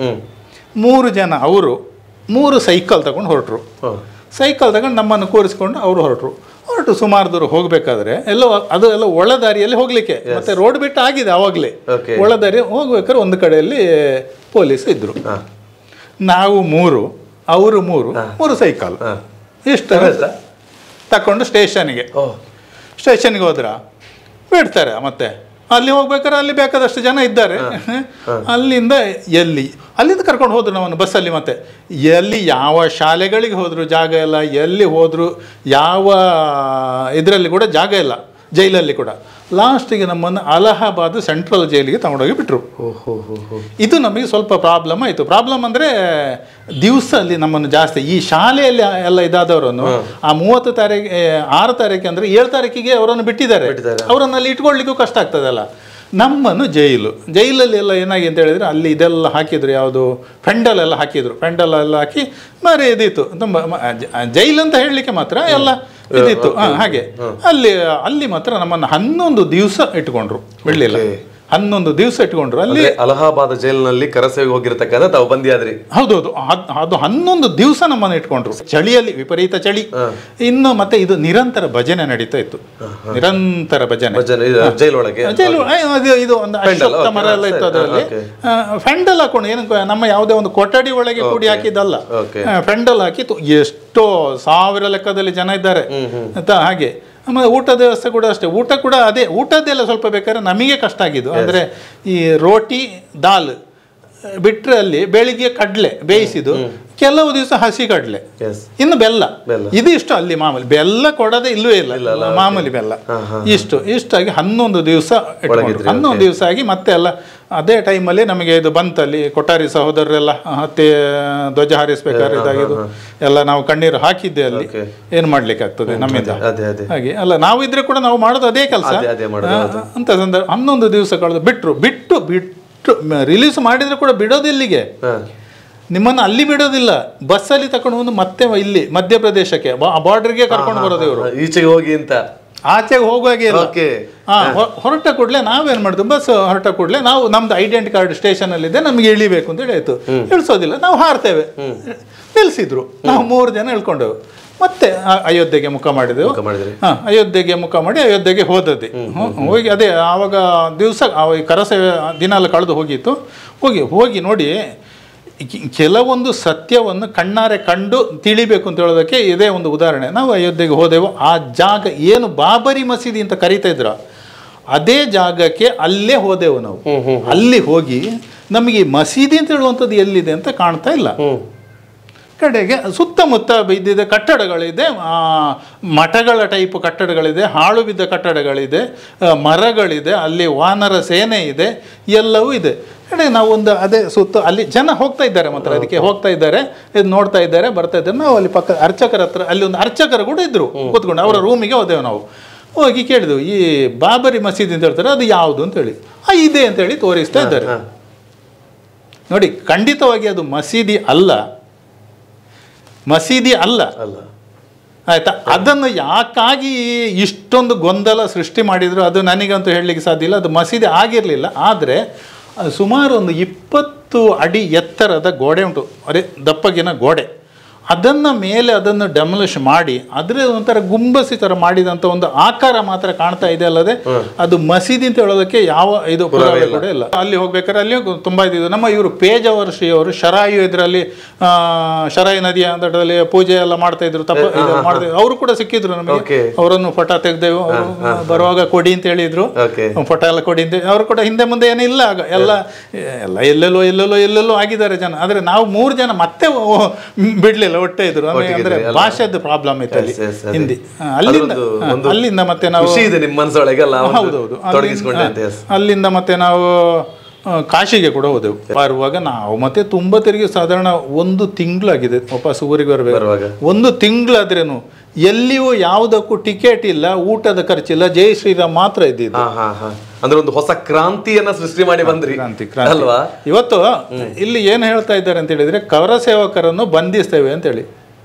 ಮೂರು ಜನ ಅವರು ಮೂರು ಸೈಕಲ್ ತಗೊಂಡು ಹೊರಟರು ಹೋ. ಸೈಕಲ್ ತಗೊಂಡು ನಮ್ಮನ್ನು ಕೂರಿಸ್ಕೊಂಡು ಅವರು ಹೊರಟರು ಹೊರಟು ಸುಮಾರು ದೂರ ಹೋಗಬೇಕಾದ್ರೆ ಎಲ್ಲೋ ಅದು ಎಲ್ಲ ಒಳ ದಾರಿಯಲ್ಲಿ ಹೋಗ್ಲಿಕ್ಕೆ ಮತ್ತೆ ರೋಡ್ ಬಿಟ್ಟು ಆಗಿದೆ ಆವಾಗಲೇ Okay. ಒಳ ದಾರಿ ಹೋಗ್ಬೇಕಾದ್ರೆ ಒಂದು ಕಡೆಯಲ್ಲಿ ಪೊಲೀಸ್ ಇದ್ರು ಹಾ. ನಾವು ಮೂರು ಅವರು ಮೂರು ಮೂರು ಸೈಕಲ್ ಹಾ. ಇಷ್ಟು ಆಯ್ತಾ? ತಕೊಂಡು ಸ್ಟೇಷನ್ಗೆ ಓ ಸ್ಟೇಷನ್ಗೆ ಹೋದ್ರ ಬಿಡ್ತಾರೆ ಮತ್ತೆ ಅಲ್ಲಿ ಹೋಗ್ಬೇಕಾದ್ರೆ ಅಲ್ಲಿ ಬೇಕಾದಷ್ಟು ಜನ ಇದ್ದಾರೆ ಅಲ್ಲಿಂದ ಎಲ್ಲಿ ಅಲ್ಲಿಂದ ಕರ್ಕೊಂಡು ಹೋದ್ರು ನಮ್ಮನ್ನು ಬಸ್ಸಲ್ಲಿ ಮತ್ತೆ ಎಲ್ಲಿ ಯಾವ ಶಾಲೆಗಳಿಗೆ ಹೋದ್ರು ಜಾಗ ಇಲ್ಲ ಎಲ್ಲಿ ಹೋದ್ರು ಯಾವ ಇದರಲ್ಲಿ ಕೂಡ ಜಾಗ ಇಲ್ಲ ಜೈಲಲ್ಲಿ ಕೂಡ ಲಾಸ್ಟಿಗೆ ನಮ್ಮನ್ನು ಅಲಹಾಬಾದ್ ಸೆಂಟ್ರಲ್ ಜೈಲಿಗೆ ತಗೊಂಡೋಗಿ ಬಿಟ್ರು ಹೋ ಹೋ ಹೋ ಹೋ ಇದು ನಮಗೆ ಸ್ವಲ್ಪ ಪ್ರಾಬ್ಲಮ್ ಆಯಿತು ಪ್ರಾಬ್ಲಮ್ ಅಂದರೆ ದಿವಸ ಅಲ್ಲಿ ನಮ್ಮನ್ನು ಜಾಸ್ತಿ ಈ ಶಾಲೆಯಲ್ಲಿ ಎಲ್ಲ ಇದಾದವರನ್ನು ಆ ಮೂವತ್ತು ತಾರೀಕು ಏ, ಆರು ತಾರೀಕು ಅಂದರೆ ಏಳು ತಾರೀಕಿಗೆ ಅವರನ್ನು ಬಿಟ್ಟಿದ್ದಾರೆ ಬಿಟ್ಟಿದ್ದಾರೆ. ಅವರನ್ನು ಅಲ್ಲಿ ಇಟ್ಕೊಳ್ಲಿಕ್ಕೂ ಕಷ್ಟ ಆಗ್ತದಲ್ಲ ನಮ್ಮನ್ನು ಜೈಲು ಜೈಲಲ್ಲಿ ಎಲ್ಲ ಏನಾಗಿ ಅಂತ ಹೇಳಿದ್ರೆ ಅಲ್ಲಿ ಇದೆಲ್ಲ ಹಾಕಿದ್ರು ಯಾವುದು ಫೆಂಡಲ್ ಎಲ್ಲ ಹಾಕಿದ್ರು ಫೆಂಡಲ್ ಎಲ್ಲ ಹಾಕಿ ಮಾರಿ ಇದಿತ್ತು ತುಂಬ ಮ- ಜ- ಜೈಲು ಅಂತ ಹೇಳಲಿಕ್ಕೆ ಮಾತ್ರ ಎಲ್ಲ ಇದಿತ್ತು ಹಾ, ಹಾಗೆ ಅಲ್ಲಿ ಅಲ್ಲಿ ಮಾತ್ರ ನಮ್ಮನ್ನು ಹನ್ನೊಂದು ದಿವಸ ಇಟ್ಕೊಂಡ್ರು ಬಿಡಲಿಲ್ಲ Okay. ಹನ್ನೊಂದು ದಿವಸ ಇಟ್ಕೊಂಡ್ರು ಅಲ್ಲಿ ಅಂದ್ರೆ ಅಲಹಾಬಾದ್ ಜೈಲಿನಲ್ಲಿ ಕರಸೇವೆಗೆ ಹೋಗಿರ್ತಕ್ಕಂಥ ತಾವು ಬಂದಿಯಾದ್ರಿ ಹೌದೌದು ಅದ್- ಅದು ಹನ್ನೊಂದು ದಿವಸ ನಮ್ಮನ್ನು ಇಟ್ಕೊಂಡ್ರು ಚಳಿಯಲ್ಲಿ ವಿಪರೀತ ಚಳಿ ಇನ್ನು ಮತ್ತೆ ಇದು ನಿರಂತರ ಭಜನೆ ನಡೀತಾ ಇತ್ತು ನಿರಂತರ ಭಜನೆ ಭಜನೆ ಇದು ಜೈಲೊಳಗೆ ಜೈಲು ಆ, ಇದು ಇದು ಒಂದು Fendal, ಅಶ್ವತ್ಥ okay, ಮರ ಎಲ್ಲ ಇತ್ತು ಸರಿ, ಅದರಲ್ಲಿ okay. ಫೆಂಡಲ್ ಹಾಕೊಂಡು ಏನು ನಮ್ಮ ಯಾವುದೇ ಒಂದು ಕೊಠಡಿ ಒಳಗೆ ಕೂಡಿ ಹಾಕಿದ್ದಲ್ಲ Okay. ಫೆಂಡಲ್ ಹಾಕಿ ತು- ಎಷ್ಟೋ ಸಾವಿರ ಲೆಕ್ಕದಲ್ಲಿ ಜನ ಇದ್ದಾರೆ ಆಯ್ತಾ ಹಾಗೆ ಆಮೇಲೆ ಊಟದ ವ್ಯವಸ್ಥೆ ಕೂಡ ಅಷ್ಟೇ ಊಟ ಕೂಡ ಅದೇ ಊಟದ್ದೆಲ್ಲ ಸ್ವಲ್ಪ ಬೇಕಾದ್ರೆ ನಮಗೆ ಕಷ್ಟ ಆಗಿದ್ದು ಅಂದರೆ ಈ ರೋಟಿ ದಾಲ್ ಬಿಟ್ರೆ ಅಲ್ಲಿ ಬೆಳಿಗ್ಗೆ ಕಡಲೆ ಬೇಯಿಸಿದ್ದು ಕೆಲವು ದಿವಸ ಹಸಿ ಕಡಲೆ ಎಸ್ ಇನ್ನು ಬೆಲ್ಲ ಬೆಲ್ಲ. ಇದು ಇಷ್ಟು ಅಲ್ಲಿ ಮಾಮೂಲಿ ಬೆಲ್ಲ ಕೊಡದೆ ಇಲ್ಲವೇ ಇಲ್ಲ ಮಾಮೂಲಿ ಬೆಲ್ಲ ಇಷ್ಟು ಇಷ್ಟಾಗಿ ಹನ್ನೊಂದು ದಿವಸ ಒಳಗಿದ್ರಿ, ಹನ್ನೊಂದು ದಿವಸ ಆಗಿ ಮತ್ತೆ ಎಲ್ಲ ಅದೇ ಟೈಮಲ್ಲಿ ನಮಗೆ ಇದು ಬಂತಲ್ಲಿ ಕೊಠಾರಿ ಸಹೋದರರೆಲ್ಲ ಹತ್ತಿ ಧ್ವಜ ಹಾರಿಸ್ಬೇಕಾದ್ರೆ ಇದಾಗಿದ್ದು ಎಲ್ಲ ನಾವು ಕಣ್ಣೀರು ಹಾಕಿದ್ದೆ ಅಲ್ಲಿ Okay. ಏನು ಮಾಡ್ಲಿಕ್ಕೆ ಆಗ್ತದೆ ನಮ್ಮಿಂದ ಅದೇ ಅದೇ ಹಾಗೆ ಅಲ್ಲ ನಾವು ಇದ್ರೆ ಕೂಡ ನಾವು ಮಾಡೋದು ಅದೇ ಕೆಲಸ ಅದೇ- ಅದೇ ಮಾಡೋದು, ಅಂತ ಸಂದರ್ಭ ಹನ್ನೊಂದು ದಿವಸ ಕಳೆದು ಬಿಟ್ರು ಬಿಟ್ಟು ಬಿಟ್ಟು ರಿಲೀಸ್ ಮಾಡಿದ್ರೆ ಕೂಡ ಬಿಡೋದು ಇಲ್ಲಿಗೆ ಹಾ ನಿಮ್ಮನ್ನು ಅಲ್ಲಿ ಬಿಡೋದಿಲ್ಲ ಬಸ್ಸಲ್ಲಿ ತಕೊಂಡು ಬಂದು ಮತ್ತೆ ಇಲ್ಲಿ ಮಧ್ಯಪ್ರದೇಶಕ್ಕೆ ಬಾರ್ಡರ್ಗೆ ಕರ್ಕೊಂಡು ಬರೋದು ಇವರು ಈಚೆಗೆ ಹೋಗಿ ಅಂತ ಆಚೆಗೆ ಹೋಗುವಾಗೆ ಇಲ್ಲ ಓಕೆ ಹಾ, ಹೊ- ಹೊರಟ ಕೂಡಲೇ ನಾವೇನ್ ಮಾಡಿದ್ವಿ ಬಸ್ ಹೊರಟ ಕೂಡಲೇ ನಾವು ನಮ್ದು ಐಡೆಂಟಿ ಕಾರ್ಡ್ ಸ್ಟೇಷನ್ ಅಲ್ಲಿ ಇದೆ ನಮಗೆ ಇಳಿಬೇಕು ಅಂತ ಹೇಳಿ ಆಯ್ತು ಇಳಿಸೋದಿಲ್ಲ ನಾವು ಹಾರ್ತೇವೆ ನಿಲ್ಸಿದ್ರು ನಾವು ಮೂರು ಜನ ಇಳ್ಕೊಂಡೆವು ಮತ್ತೆ ಆ- ಅಯೋಧ್ಯೆಗೆ ಮುಖ ಮಾಡಿದೆವು ಮುಖ ಮಾಡಿದ್ರಿ ಹಾ ಅಯೋಧ್ಯೆಗೆ ಮುಖ ಮಾಡಿ ಅಯೋಧ್ಯೆಗೆ ಹೋದದ್ದೆ ಹ್ಮ್, ಹೋಗಿ ಅದೇ ಆವಾಗ ದಿವಸ ಕರಸೇವೆ ದಿನಾಲ ಕಳೆದು ಹೋಗಿತ್ತು ಹೋಗಿ ಹೋಗಿ ನೋಡಿ ಕಿ- ಕೆಲವೊಂದು ಸತ್ಯವನ್ನು ಕಣ್ಣಾರೆ ಕಂಡು ತಿಳಿಬೇಕು ಅಂತ ಹೇಳೋದಕ್ಕೆ ಇದೇ ಒಂದು ಉದಾಹರಣೆ ನಾವು ಅಯೋಧ್ಯೆಗೆ ಹೋದೆವು ಆ ಜಾಗ ಏನು ಬಾಬರಿ ಮಸೀದಿ ಅಂತ ಕರಿತಾ ಇದ್ರ ಅದೇ ಜಾಗಕ್ಕೆ ಅಲ್ಲೇ ಹೋದೆವು ನಾವು ಅಲ್ಲಿ ಹೋಗಿ ನಮಗೆ ಈ ಮಸೀದಿ ಅಂತ ಹೇಳುವಂಥದ್ದು ಎಲ್ಲಿದೆ ಅಂತ ಕಾಣ್ತಾ ಇಲ್ಲ ಹ್ಮ್ ಕಡೆಗೆ ಸುತ್ತಮುತ್ತ ಬಿದ್ದಿದೆ ಕಟ್ಟಡಗಳಿದೆ ಆ, ಮಠಗಳ ಟೈಪ್ ಕಟ್ಟಡಗಳಿದೆ ಹಾಳು ಬಿದ್ದ ಕಟ್ಟಡಗಳಿದೆ ಆ, ಮರಗಳಿದೆ ಅಲ್ಲಿ ವಾನರ ಸೇನೆ ಇದೆ ಎಲ್ಲವೂ ಇದೆ ಕಡೆ ನಾವು ಒಂದು ಅದೇ ಸುತ್ತ ಅಲ್ಲಿ ಜನ ಹೋಗ್ತಾ ಇದ್ದಾರೆ ಮಾತ್ರ ಅದಕ್ಕೆ ಹೋಗ್ತಾ ಇದ್ದಾರೆ ಇದು ನೋಡ್ತಾ ಇದ್ದಾರೆ ಬರ್ತಾ ಇದ್ದಾರೆ ನಾವು ಅಲ್ಲಿ ಪಕ್ಕ ಅರ್ಚಕರ ಹತ್ರ ಅಲ್ಲಿ ಒಂದು ಅರ್ಚಕರು ಕೂಡ ಇದ್ರು ಕೂತ್ಕೊಂಡು ಅವರ ರೂಮಿಗೆ ಹೋದೆವು ನಾವು ಹೋಗಿ ಕೇಳಿದೆವು ಈ ಬಾಬರಿ ಮಸೀದಿ ಅಂತ ಹೇಳ್ತಾರೆ ಅದು ಯಾವುದು ಅಂತೇಳಿ ಆ ಇದೆ ಅಂತೇಳಿ ತೋರಿಸ್ತಾ ಇದ್ದಾರೆ ಹಾ. ನೋಡಿ ಖಂಡಿತವಾಗಿ ಅದು ಮಸೀದಿ ಅಲ್ಲ ಮಸೀದಿ ಅಲ್ಲ ಅಲ್ಲ ಆಯ್ತಾ ಅದನ್ನು ಯಾಕಾಗಿ ಇಷ್ಟೊಂದು ಗೊಂದಲ ಸೃಷ್ಟಿ ಮಾಡಿದ್ರು ಅದು ನನಗಂತೂ ಹೇಳಲಿಕ್ಕೆ ಸಾಧ್ಯ ಇಲ್ಲ ಅದು ಮಸೀದಿ ಆಗಿರಲಿಲ್ಲ ಆದರೆ ಸುಮಾರು ಒಂದು ಇಪ್ಪತ್ತು ಅಡಿ ಎತ್ತರದ ಗೋಡೆ ಉಂಟು ಅರೆ ದಪ್ಪಗಿನ ಗೋಡೆ ಅದನ್ನು ಮೇಲೆ ಅದನ್ನು ಡೆಮಲಿಷ್ ಮಾಡಿ ಅದರ ಒಂಥರ ಗುಂಬಸಿ ಥರ ಮಾಡಿದಂಥ ಒಂದು ಆಕಾರ ಮಾತ್ರ ಕಾಣ್ತಾ ಇದೆ ಅಲ್ಲದೆ ಅದು ಮಸೀದಿ ಅಂತ ಹೇಳೋದಕ್ಕೆ ಯಾವ ಇದು ಪುರಾವೆ ಕೂಡ ಇಲ್ಲ ಅಲ್ಲಿ ಹೋಗ್ಬೇಕಾದ್ರೆ ಅಲ್ಲಿ ತುಂಬ ಇದ್ದಿದ್ದು ನಮ್ಮ ಇವರು ಪೇಜವರ್ಷಿಯವರು ಶರಾಯು ಇದರಲ್ಲಿ ಶರಾಯಿ ನದಿಯ ದಡದಲ್ಲಿ ಪೂಜೆ ಎಲ್ಲ ಮಾಡ್ತಾ ಇದ್ರು ತಪ್ಪ ಇದು ಮಾಡ್ತಾ ಇದ್ರು. ಅವರು ಕೂಡ ಸಿಕ್ಕಿದ್ರು ನಮಗೆ Okay. ಅವರನ್ನು ಫೋಟೋ ತೆಗೆದೆವು ಅವರು ಬರುವಾಗ ಕೊಡಿ ಅಂತ ಹೇಳಿದ್ರು ಓಕೆ ಫೋಟೋ ಎಲ್ಲ ಕೊಡಿ ಅಂತ ಅವರು ಕೂಡ ಹಿಂದೆ ಮುಂದೆ ಏನಿಲ್ಲ ಆಗ ಎಲ್ಲ ಎಲ್ಲ ಎಲ್ಲೆಲ್ಲೋ ಎಲ್ಲೆಲ್ಲೋ ಎಲ್ಲೆಲ್ಲೋ ಆಗಿದ್ದಾರೆ ಜನ ಆದರೆ ನಾವು ಮೂರು ಜನ ಮತ್ತೆ ಓ- ಬಿಡ್ಲಿಲ್ಲ ಒಟ್ಟೆ ಇದ್ರು ಅಂದ್ರೆ- ಅಂದ್ರೆ ಒಟ್ಟಿಗಿದ್ರಿ, ಅಲ್ಲ? ಭಾಷೆದ್ದು ಪ್ರಾಬ್ಲಮ್ ಇತ್ತು ಅಲ್ಲಿ Yes, yes, ಅದೇ. ಹಿಂದಿ ಹಾ, ಅಲ್ಲಿಂದ ಅದೊಂದು- ಹಾ, ಒಂದು ಅಲ್ಲಿಂದ ಮತ್ತೆ ನಾವು ಖುಷಿ ಇದೆ ನಿಮ್ಮ ಮನಸ್ಸೊಳಗೆ ಅಲ್ಲ ಒಂದು ಹೌದೌದು ತೊಡಗಿಸ್ಕೊಂಡೆ ಅಂತ ಅಲ್ಲಿಂದ- yes. ಅಲ್ಲಿಂದ ಮತ್ತೆ ನಾವು ಆ, ಕಾಶಿಗೆ ಕೂಡ ಹೋದೆವು ಬರುವಾಗ ನಾವು ಮತ್ತೆ ತುಂಬ ತಿರುಗಿ ಸಾಧಾರಣ ಒಂದು ತಿಂಗಳಾಗಿದೆ ವಾಪಸ್ ಊರಿಗೆ ಬರಬೇಕು ಬರುವಾಗ ಒಂದು ತಿಂಗಳಾದ್ರೇನು ಎಲ್ಲಿಯೂ ಯಾವುದಕ್ಕೂ ಟಿಕೆಟ್ ಇಲ್ಲ ಊಟದ ಖರ್ಚಿಲ್ಲ ಜೈ ಶ್ರೀರಾಮ್ ಮಾತ್ರ ಇದ್ದಿದ್ದು ಹಾ ಹಾ ಹಾ ಅಂದ್ರೆ ಒಂದು ಹೊಸ ಕ್ರಾಂತಿಯನ್ನ ಸೃಷ್ಟಿ ಮಾಡಿ ಬಂದ್ರಿ ಕ್ರಾಂತಿ ಕ್ರಾಂತಿ ಅಲ್ವಾ ಇವತ್ತು ಇಲ್ಲಿ ಏನು ಹೇಳ್ತಾ ಇದ್ದಾರೆ ಅಂತ ಹೇಳಿದ್ರೆ ಕರ ಸೇವಕರನ್ನು ಬಂಧಿಸ್ತೇವೆ ಅಂತೇಳಿ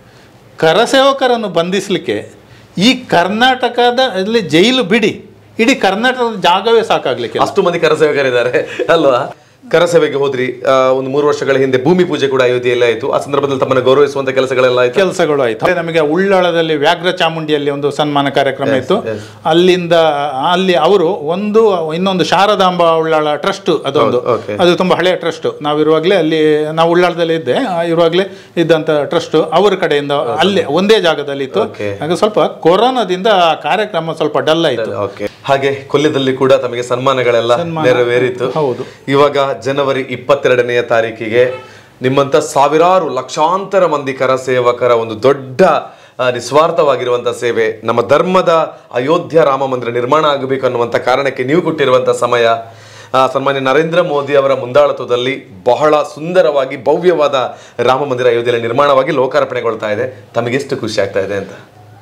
ಕರ ಸೇವಕರನ್ನು ಬಂಧಿಸಲಿಕ್ಕೆ ಈ ಕರ್ನಾಟಕದ ಅಲ್ಲಿ ಜೈಲು ಬಿಡಿ ಇಡೀ ಕರ್ನಾಟಕದ ಜಾಗವೇ ಸಾಕಾಗ್ಲಿಕ್ಕೆ ಅಷ್ಟು ಮಂದಿ ಕರಸೇವಕರಿದ್ದಾರೆ ಅಲ್ವಾ ಕರಸೇವೆಗೆ ಹೋದ್ರಿ ಆ, ಒಂದು ಮೂರು ವರ್ಷಗಳ ಹಿಂದೆ ಭೂಮಿ ಪೂಜೆ ಕೂಡ ಅಯೋಧ್ಯೆಯಲ್ಲಿ ಆಯ್ತು ಆ ಸಂದರ್ಭದಲ್ಲಿ ತಮ್ಮನ್ನು ಗೌರವಿಸುವಂತ ಕೆಲಸಗಳೆಲ್ಲ ಆಯ್ತು ಕೆಲಸಗಳು ಆಯ್ತು ಅದೇ ನಮಗೆ ಉಳ್ಳಾಳದಲ್ಲಿ ವ್ಯಾಘ್ರ ಚಾಮುಂಡಿಯಲ್ಲಿ ಒಂದು ಸನ್ಮಾನ ಕಾರ್ಯಕ್ರಮ ಇತ್ತು yes. ಅಲ್ಲಿಂದ ಅಲ್ಲಿ ಅವರು ಒಂದು ಇನ್ನೊಂದು ಶಾರದಾಂಬ ಉಳ್ಳಾಳ ಟ್ರಸ್ಟ್ ಅದೊಂದು ಹೌದು, okay. ಅದು ತುಂಬಾ ಹಳೆಯ ಟ್ರಸ್ಟ್ ನಾವಿರುವಾಗಲೇ ಅಲ್ಲಿ ನಾವು ಉಳ್ಳಾಳದಲ್ಲಿ ಇದ್ದೆ ಆ, ಇರುವಾಗಲೇ ಇದ್ದಂಥ ಟ್ರಸ್ಟ್ ಅವರ ಕಡೆಯಿಂದ ಅಲ್ಲಿ ಒಂದೇ ಜಾಗದಲ್ಲಿ ಇತ್ತು Okay. ಹಾಗೆ ಸ್ವಲ್ಪ ಕೊರೋನಾದಿಂದ ಆ ಕಾರ್ಯಕ್ರಮ ಸ್ವಲ್ಪ ಡಲ್ ಆಯಿತು ಓಕೆ ಹಾಗೆ ಕೊಲ್ಯದಲ್ಲಿ ಕೂಡ ತಮಗೆ ಸನ್ಮಾನಗಳೆಲ್ಲ ನೆರವೇರಿತು ಹೌದು. ಇವಾಗ ಜನವರಿ ಇಪ್ಪತ್ತೆರಡನೆಯ ತಾರೀಕಿಗೆ ನಿಮ್ಮಂತ ಸಾವಿರಾರು ಲಕ್ಷಾಂತರ ಮಂದಿ ಕರಸೇವಕರ ಒಂದು ದೊಡ್ಡ ಆ, ನಿಸ್ವಾರ್ಥವಾಗಿರುವಂತ ಸೇವೆ ನಮ್ಮ ಧರ್ಮದ ಅಯೋಧ್ಯ ರಾಮ ಮಂದಿರ ನಿರ್ಮಾಣ ಆಗಬೇಕು ಅನ್ನುವಂಥ ಕಾರಣಕ್ಕೆ ನೀವು ಕೊಟ್ಟಿರುವಂತ ಸಮಯ ಆ, ಸನ್ಮಾನ್ಯ ನರೇಂದ್ರ ಮೋದಿ ಅವರ ಮುಂದಾಳತ್ವದಲ್ಲಿ ಬಹಳ ಸುಂದರವಾಗಿ ಭವ್ಯವಾದ ರಾಮ ಮಂದಿರ ಅಯೋಧ್ಯೆಯಲ್ಲಿ ನಿರ್ಮಾಣವಾಗಿ ಲೋಕಾರ್ಪಣೆಗೊಳ್ತಾ ಇದೆ ತಮಗೆಷ್ಟು ಖುಷಿ ಆಗ್ತಾ ಇದೆ ಅಂತ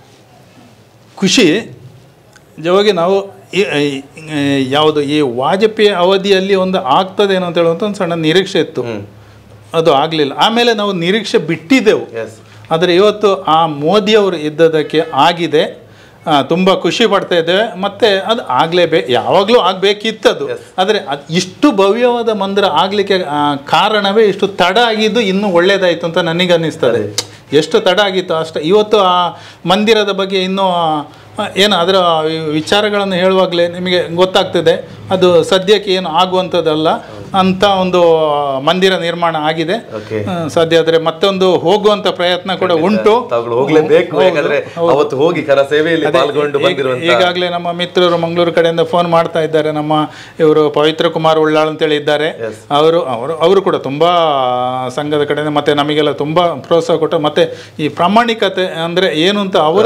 ಖುಷಿ ಜವಾಗಿ ನಾವು ಈ- ಈ- ಯಾವುದು ಈ ವಾಜಪೇಯಿ ಅವಧಿಯಲ್ಲಿ ಒಂದು ಆಗ್ತದೇನೋ ಅಂತ ಹೇಳುವಂಥ ಒಂದು ಸಣ್ಣ ನಿರೀಕ್ಷೆ ಇತ್ತು ಅದು ಆಗಲಿಲ್ಲ ಆಮೇಲೆ ನಾವು ನಿರೀಕ್ಷೆ ಬಿಟ್ಟಿದ್ದೆವು ಎಸ್ ಆದರೆ ಇವತ್ತು ಆ ಮೋದಿಯವರು ಇದ್ದದಕ್ಕೆ ಆಗಿದೆ ಆ, ತುಂಬ ಖುಷಿ ಪಡ್ತಾ ಇದ್ದೇವೆ ಮತ್ತು ಅದು ಆಗಲೇಬೇ ಯಾವಾಗಲೂ ಆಗಬೇಕಿತ್ತದು ಆದರೆ ಅದು ಇಷ್ಟು ಭವ್ಯವಾದ ಮಂದಿರ ಆಗಲಿಕ್ಕೆ ಕಾರಣವೇ ಇಷ್ಟು ತಡ ಆಗಿದ್ದು ಇನ್ನೂ ಒಳ್ಳೆಯದಾಯಿತು ಅಂತ ನನಗೆ ಅನ್ನಿಸ್ತದೆ ಎಷ್ಟು ತಡ ಆಗಿತ್ತು ಅಷ್ಟು ಇವತ್ತು ಆ ಮಂದಿರದ ಬಗ್ಗೆ ಇನ್ನೂ ಆ, ಏನು ಅದರ ವಿಚಾರಗಳನ್ನು ಹೇಳುವಾಗಲೇ ನಿಮಗೆ ಗೊತ್ತಾಗ್ತದೆ ಅದು ಸದ್ಯಕ್ಕೆ ಏನು ಆಗುವಂಥದ್ದಲ್ಲ ಅಂತ ಒಂದು ಮಂದಿರ ನಿರ್ಮಾಣ ಆಗಿದೆ Okay. ಆ, ಸಾಧ್ಯ ಆದರೆ ಮತ್ತೊಂದು ಹೋಗುವಂತ ಪ್ರಯತ್ನ ಕೂಡ ಉಂಟು ತಾವುಗಳು ಹೋಗ್ಲೇಬೇಕು ಯಾಕಂದ್ರೆ ಅವತ್ತು ಹೋಗಿ ಕರ ಸೇವೆಯಲ್ಲಿ ಪಾಲ್ಗೊಂಡು ಬಂದಿರುವಂತ ಈಗಾಗಲೇ ನಮ್ಮ ಮಿತ್ರರು ಮಂಗಳೂರು ಕಡೆಯಿಂದ ಫೋನ್ ಮಾಡ್ತಾ ಇದ್ದಾರೆ ನಮ್ಮ ಇವರು ಪವಿತ್ರ ಕುಮಾರ್ ಉಳ್ಳಾಳ್ ಅಂತೇಳಿ ಇದ್ದಾರೆ ಅವರು ಅವರು ಅವರು ಕೂಡ ತುಂಬಾ ಸಂಘದ ಕಡೆಯಿಂದ ಮತ್ತೆ ನಮಗೆಲ್ಲ ತುಂಬಾ ಪ್ರೋತ್ಸಾಹ ಕೊಟ್ಟು ಮತ್ತೆ ಈ ಪ್ರಾಮಾಣಿಕತೆ ಅಂದ್ರೆ ಏನು ಅಂತ ಅವರ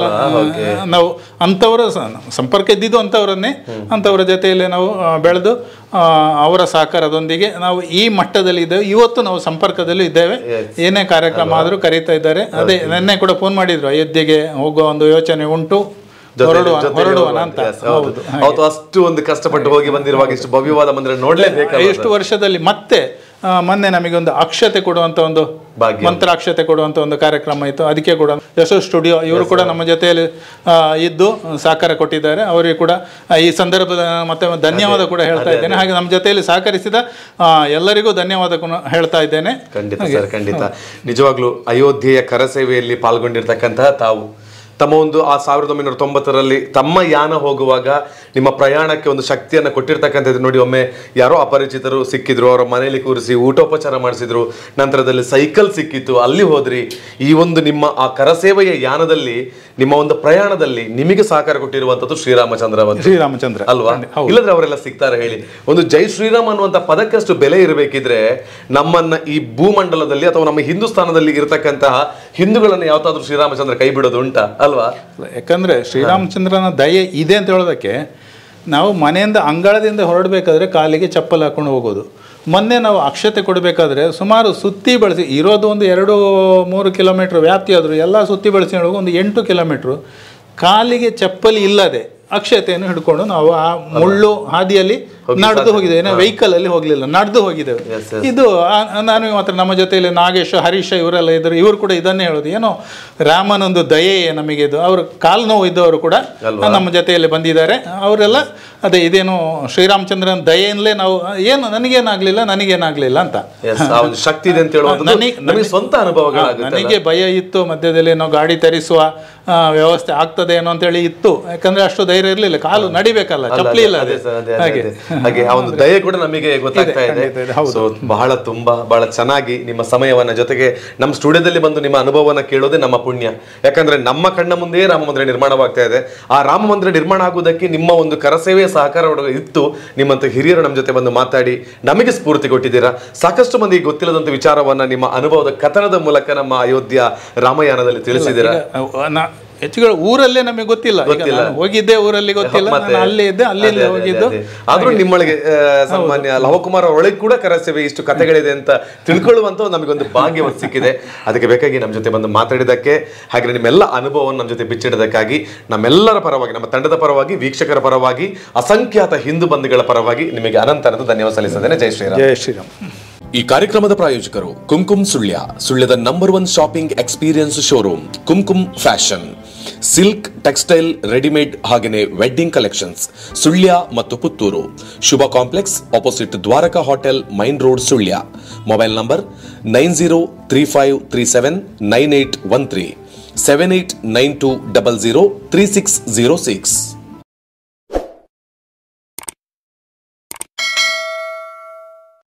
ನಾವು ಅಂಥವರ ಸ- ಸಂಪರ್ಕ ಇದ್ದಿದ್ದು ಅಂಥವರನ್ನೇ ಅಂಥವರ ಜೊತೆಯಲ್ಲಿ ನಾವು ಆ, ಬೆಳೆದು ಆ, ಅವರ ಸಹಕಾರದೊಂದಿಗೆ ನಾವು ಈ ಮಟ್ಟದಲ್ಲಿ ಇದ್ದೇವೆ ಇವತ್ತು ನಾವು ಸಂಪರ್ಕದಲ್ಲಿ ಇದ್ದೇವೆ ಏನೇ ಕಾರ್ಯಕ್ರಮ ಆದರೂ ಕರೀತಾ ಇದ್ದಾರೆ ಅದೇ ನಿನ್ನೆ ಕೂಡ ಫೋನ್ ಮಾಡಿದ್ರು ಅಯೋಧ್ಯೆಗೆ ಹೋಗುವ ಒಂದು ಯೋಚನೆ ಉಂಟು ಹೊರಡುವ ಹೊರಡುವನ ಅಂತ ಹೌದು ಅವತ್ತು ಅಷ್ಟು ಒಂದು ಕಷ್ಟಪಟ್ಟು ಹೋಗಿ ಬಂದಿರುವಾಗ ಇಷ್ಟು ಭವ್ಯವಾದ ಮಂದಿರ ನೋಡ್ಲೇಬೇಕು ಎಷ್ಟು ವರ್ಷದಲ್ಲಿ ಮತ್ತೆ ಆ, ಮೊನ್ನೆ ನಮಗೆ ಒಂದು ಅಕ್ಷತೆ ಕೊಡುವಂತ ಒಂದು ಭಾಗ್ಯ. ಮಂತ್ರಾಕ್ಷತೆ ಕೊಡುವಂತ ಒಂದು ಕಾರ್ಯಕ್ರಮ ಇತ್ತು ಅದಕ್ಕೆ ಕೂಡ ಯಶೋ ಸ್ಟುಡಿಯೋ ಇವರು ಕೂಡ ನಮ್ಮ ಜೊತೆಯಲ್ಲಿ ಆ, ಇದ್ದು ಸಹಕಾರ ಕೊಟ್ಟಿದ್ದಾರೆ ಅವರಿಗೆ ಕೂಡ ಆ, ಈ ಸಂದರ್ಭದ ಮತ್ತೆ ಧನ್ಯವಾದ ಕೂಡ ಹೇಳ್ತಾ ಇದ್ದೇನೆ ಹಾಗೆ ನಮ್ಮ ಜೊತೆಯಲ್ಲಿ ಸಹಕರಿಸಿದ ಆ, ಎಲ್ಲರಿಗೂ ಧನ್ಯವಾದ ಕೂಡ ಹೇಳ್ತಾ ಇದ್ದೇನೆ ಖಂಡಿತ ಸರ್ ಖಂಡಿತ ನಿಜವಾಗ್ಲೂ ಅಯೋಧ್ಯೆಯ ಕರಸೇವೆಯಲ್ಲಿ ಪಾಲ್ಗೊಂಡಿರ್ತಕ್ಕಂತಹ ತಾವು ತಮ್ಮ ಒಂದು ಆ ಸಾವಿರದ ಒಂಬೈನೂರ ತೊಂಬತ್ತರಲ್ಲಿ ತಮ್ಮ ಯಾನ ಹೋಗುವಾಗ ನಿಮ್ಮ ಪ್ರಯಾಣಕ್ಕೆ ಒಂದು ಶಕ್ತಿಯನ್ನು ಕೊಟ್ಟಿರ್ತಕ್ಕಂಥದ್ದು ನೋಡಿ ಒಮ್ಮೆ ಯಾರೋ ಅಪರಿಚಿತರು ಸಿಕ್ಕಿದ್ರು ಅವರ ಮನೆಯಲ್ಲಿ ಕೂರಿಸಿ ಊಟೋಪಚಾರ ಮಾಡಿಸಿದ್ರು ನಂತರದಲ್ಲಿ ಸೈಕಲ್ ಸಿಕ್ಕಿತ್ತು ಅಲ್ಲಿ ಹೋದ್ರಿ ಈ ಒಂದು ನಿಮ್ಮ ಆ ಕರಸೇವೆಯ ಯಾನದಲ್ಲಿ ನಿಮ್ಮ ಒಂದು ಪ್ರಯಾಣದಲ್ಲಿ ನಿಮಗೆ ಸಹಕಾರ ಕೊಟ್ಟಿರುವಂತದ್ದು ಶ್ರೀರಾಮಚಂದ್ರ ಅವರು ಶ್ರೀರಾಮಚಂದ್ರ ಅಲ್ವಾ ಇಲ್ಲದ್ರೆ ಅವರೆಲ್ಲ ಸಿಗ್ತಾರೆ ಹೇಳಿ ಒಂದು ಜೈ ಶ್ರೀರಾಮ್ ಅನ್ನುವಂತ ಪದಕ್ಕಷ್ಟು ಬೆಲೆ ಇರಬೇಕಿದ್ರೆ ನಮ್ಮನ್ನ ಈ ಭೂಮಂಡಲದಲ್ಲಿ ಅಥವಾ ನಮ್ಮ ಹಿಂದೂಸ್ತಾನದಲ್ಲಿ ಇರತಕ್ಕಂತಹ ಹಿಂದೂಗಳನ್ನ ಯಾವತ್ತಾದ್ರೂ ಶ್ರೀರಾಮಚಂದ್ರ ಕೈ ಬಿಡೋದು ಉಂಟಾ ಅಲ್ವಾ ಯಾಕಂದ್ರೆ ಶ್ರೀರಾಮಚಂದ್ರನ ದಯೆ ಇದೆ ಅಂತ ಹೇಳೋದಕ್ಕೆ ನಾವು ಮನೆಯಿಂದ ಅಂಗಳದಿಂದ ಹೊರಡಬೇಕಾದ್ರೆ ಕಾಲಿಗೆ ಚಪ್ಪಲ್ ಹಾಕೊಂಡು ಹೋಗೋದು ಮೊನ್ನೆ ನಾವು ಅಕ್ಷತೆ ಕೊಡಬೇಕಾದ್ರೆ ಸುಮಾರು ಸುತ್ತಿ ಬಳಸಿ ಇರೋದು ಒಂದು ಎರಡು ಮೂರು ಕಿಲೋಮೀಟ್ರ್ ವ್ಯಾಪ್ತಿ ಆದರೂ ಎಲ್ಲ ಸುತ್ತಿ ಬಳಸಿ ಹೇಳುವಾಗ ಒಂದು ಎಂಟು ಕಿಲೋಮೀಟ್ರು ಕಾಲಿಗೆ ಚಪ್ಪಲಿ ಇಲ್ಲದೆ ಅಕ್ಷತೆಯನ್ನು ಹಿಡ್ಕೊಂಡು ನಾವು ಆ ಮುಳ್ಳು ಹಾದಿಯಲ್ಲಿ ನಡೆದು ಹೋಗಿದ್ದೇವೆ ಏನೋ ವೆಹಿಕಲ್ ಅಲ್ಲಿ ಹೋಗ್ಲಿಲ್ಲ ನಡೆದು ಹೋಗಿದ್ದೇವೆ ಇದು ಆ- ನಾನು ಮಾತ್ರ ನಮ್ಮ ಜೊತೆಯಲ್ಲಿ ನಾಗೇಶ್ ಹರೀಶ ಇವರೆಲ್ಲ ಇದ್ರು ಇವರು ಕೂಡ ಇದನ್ನೇ ಹೇಳೋದು ಏನೋ ರಾಮನೊಂದು ದಯೆ ನಮಗೆ ಇದು ಅವರು ಕಾಲು ನೋವು ಇದ್ದವರು ಕೂಡ ನಮ್ಮ ಜೊತೆಯಲ್ಲಿ ಬಂದಿದ್ದಾರೆ ಅವರೆಲ್ಲ ಅದೇ ಇದೇನು ಶ್ರೀರಾಮಚಂದ್ರನ ದಯೆಯಿಂದಲೇ ನಾವು ಏನು ನನಗೇನಾಗ್ಲಿಲ್ಲ ನನಗೇನಾಗ್ಲಿಲ್ಲ ಅಂತ Yes, ಆ ಒಂದು ಶಕ್ತಿ ಇದೆ ಅಂತ ಹೇಳುವಂಥದ್ದು ನನಗೆ- ನಮಗೆ ಸ್ವಂತ ಅನುಭವಗಳಾಗುತ್ತೆ ನನಗೆ ಭಯ ಇತ್ತು ಮಧ್ಯದಲ್ಲಿ ನಾವು ಗಾಡಿ ತರಿಸುವ ಆ, ವ್ಯವಸ್ಥೆ ಆಗ್ತದೆ ಏನೋ ಅಂತೇಳಿ ಇತ್ತು ಯಾಕಂದ್ರೆ ಅಷ್ಟು ಧೈರ್ಯ ಇರಲಿಲ್ಲ ಕಾಲು ನಡಿಬೇಕಲ್ಲ ಚಪ್ಪಲಿ ಇಲ್ಲ ಅದೇ ಅದೇ. ಸರ್, ಅದೇ, ಅದೇ, ಹಾಗೆ ಅದೇ. ಹಾಗೆ ಆ ಒಂದು ದಯೆ ಕೂಡ ನಮಗೆ ಗೊತ್ತಾಗ್ತಾ ಇದೆ ಖಂಡಿತ ಇದೆ, ಹೌದು. ಸೊ ಬಹಳ ತುಂಬಾ ಬಹಳ ಚೆನ್ನಾಗಿ ನಿಮ್ಮ ಸಮಯವನ್ನ ಜೊತೆಗೆ ನಮ್ಮ ಸ್ಟುಡಿಯೋದಲ್ಲಿ ಬಂದು ನಿಮ್ಮ ಅನುಭವವನ್ನ ಕೇಳೋದೇ ನಮ್ಮ ಪುಣ್ಯ ಯಾಕಂದ್ರೆ ನಮ್ಮ ಕಣ್ಣ ಮುಂದೆಯೇ ರಾಮ ಮಂದಿರ ನಿರ್ಮಾಣವಾಗ್ತಾ ಇದೆ ಆ ರಾಮ ಮಂದಿರ ನಿರ್ಮಾಣ ಆಗುವುದಕ್ಕೆ ನಿಮ್ಮ ಒಂದು ಕರಸೇವೆಯ ಸಹಕಾರ ಒಳಗೆ ಇತ್ತು ನಿಮ್ಮಂತ ಹಿರಿಯರು ನಮ್ಮ ಜೊತೆ ಬಂದು ಮಾತಾಡಿ ನಮಗೆ ಸ್ಫೂರ್ತಿ ಕೊಟ್ಟಿದ್ದೀರಾ ಸಾಕಷ್ಟು ಮಂದಿಗೆ ಗೊತ್ತಿಲ್ಲದಂತ ವಿಚಾರವನ್ನ ನಿಮ್ಮ ಅನುಭವದ ಕಥನದ ಮೂಲಕ ನಮ್ಮ ಅಯೋಧ್ಯ ರಾಮಯಾನದಲ್ಲಿ ತಿಳಿಸಿದ್ದೀರಾ ಈಗ ನಾ- ಹೆಚ್ಚುಗಳು ಊರಲ್ಲೇ ನಮಗೆ ಗೊತ್ತಿಲ್ಲ ಈಗ ನಾನು ಹೋಗಿದ್ದೆ ಊರಲ್ಲಿ ಗೊತ್ತಿಲ್ಲ ಮತ್ತೆ- ನಾನು ಅಲ್ಲೇ ಇದ್ದೆ ಅಲ್ಲಿಂದ ಅದೇ, ಅದೇ, ಹೋಗಿದ್ದು ಅದೇ. ಆದ್ರೂ ನಿಮ್ಮೊಳಗೆ ಆ, ಸನ್ಮಾನ್ಯ ಲವಕುಮಾರ್ ಒಳಗೆ ಕೂಡ ಕರಸೇವೆ ಇಷ್ಟು ಕಥೆಗಳಿದೆ ಅಂತ ತಿಳ್ಕೊಳ್ಳುವಂತ ಒಂದು ನಮಗೊಂದು ಭಾಗ್ಯ ಒಂದು ಸಿಕ್ಕಿದೆ ಅದಕ್ಕೆ ಬೇಕಾಗಿ ನಮ್ಮ ಜೊತೆ ಬಂದು ಮಾತಾಡಿದಕ್ಕೆ ಹಾಗೆ ನಿಮ್ಮೆಲ್ಲ ಅನುಭವವನ್ನು ನಮ್ಮ ಜೊತೆ ಬಿಚ್ಚಿಡೋದಕ್ಕಾಗಿ ನಮ್ಮೆಲ್ಲರ ಪರವಾಗಿ ನಮ್ಮ ತಂಡದ ಪರವಾಗಿ ವೀಕ್ಷಕರ ಪರವಾಗಿ ಅಸಂಖ್ಯಾತ ಹಿಂದೂ ಬಂಧುಗಳ ಪರವಾಗಿ ನಿಮಗೆ ಅನಂತರದ ಧನ್ಯವಾದ ಸಲ್ಲಿಸಿದ್ದೇನೆ ಜೈ ಶ್ರೀರಾಮ್ ಜಯ ಶ್ರೀರಾಮ್ ಈ ಕಾರ್ಯಕ್ರಮದ ಪ್ರಾಯೋಜಕರು ಕುಂಕುಮ್ ಸುಳ್ಯ ಸುಳ್ಯದ number one shopping experience showroom Kumkum fashion silk textile readymade ಹಾಗೆಯೇ ವೆಡ್ಡಿಂಗ್ ಕಲೆಕ್ಷನ್ಸ್ ಸುಳ್ಯ ಮತ್ತು Puttur Shubha complex opposite Dwaraka hotel main road Sullia mobile number nine zero three five three seven nine eight one three seven eight nine two double zero three six zero six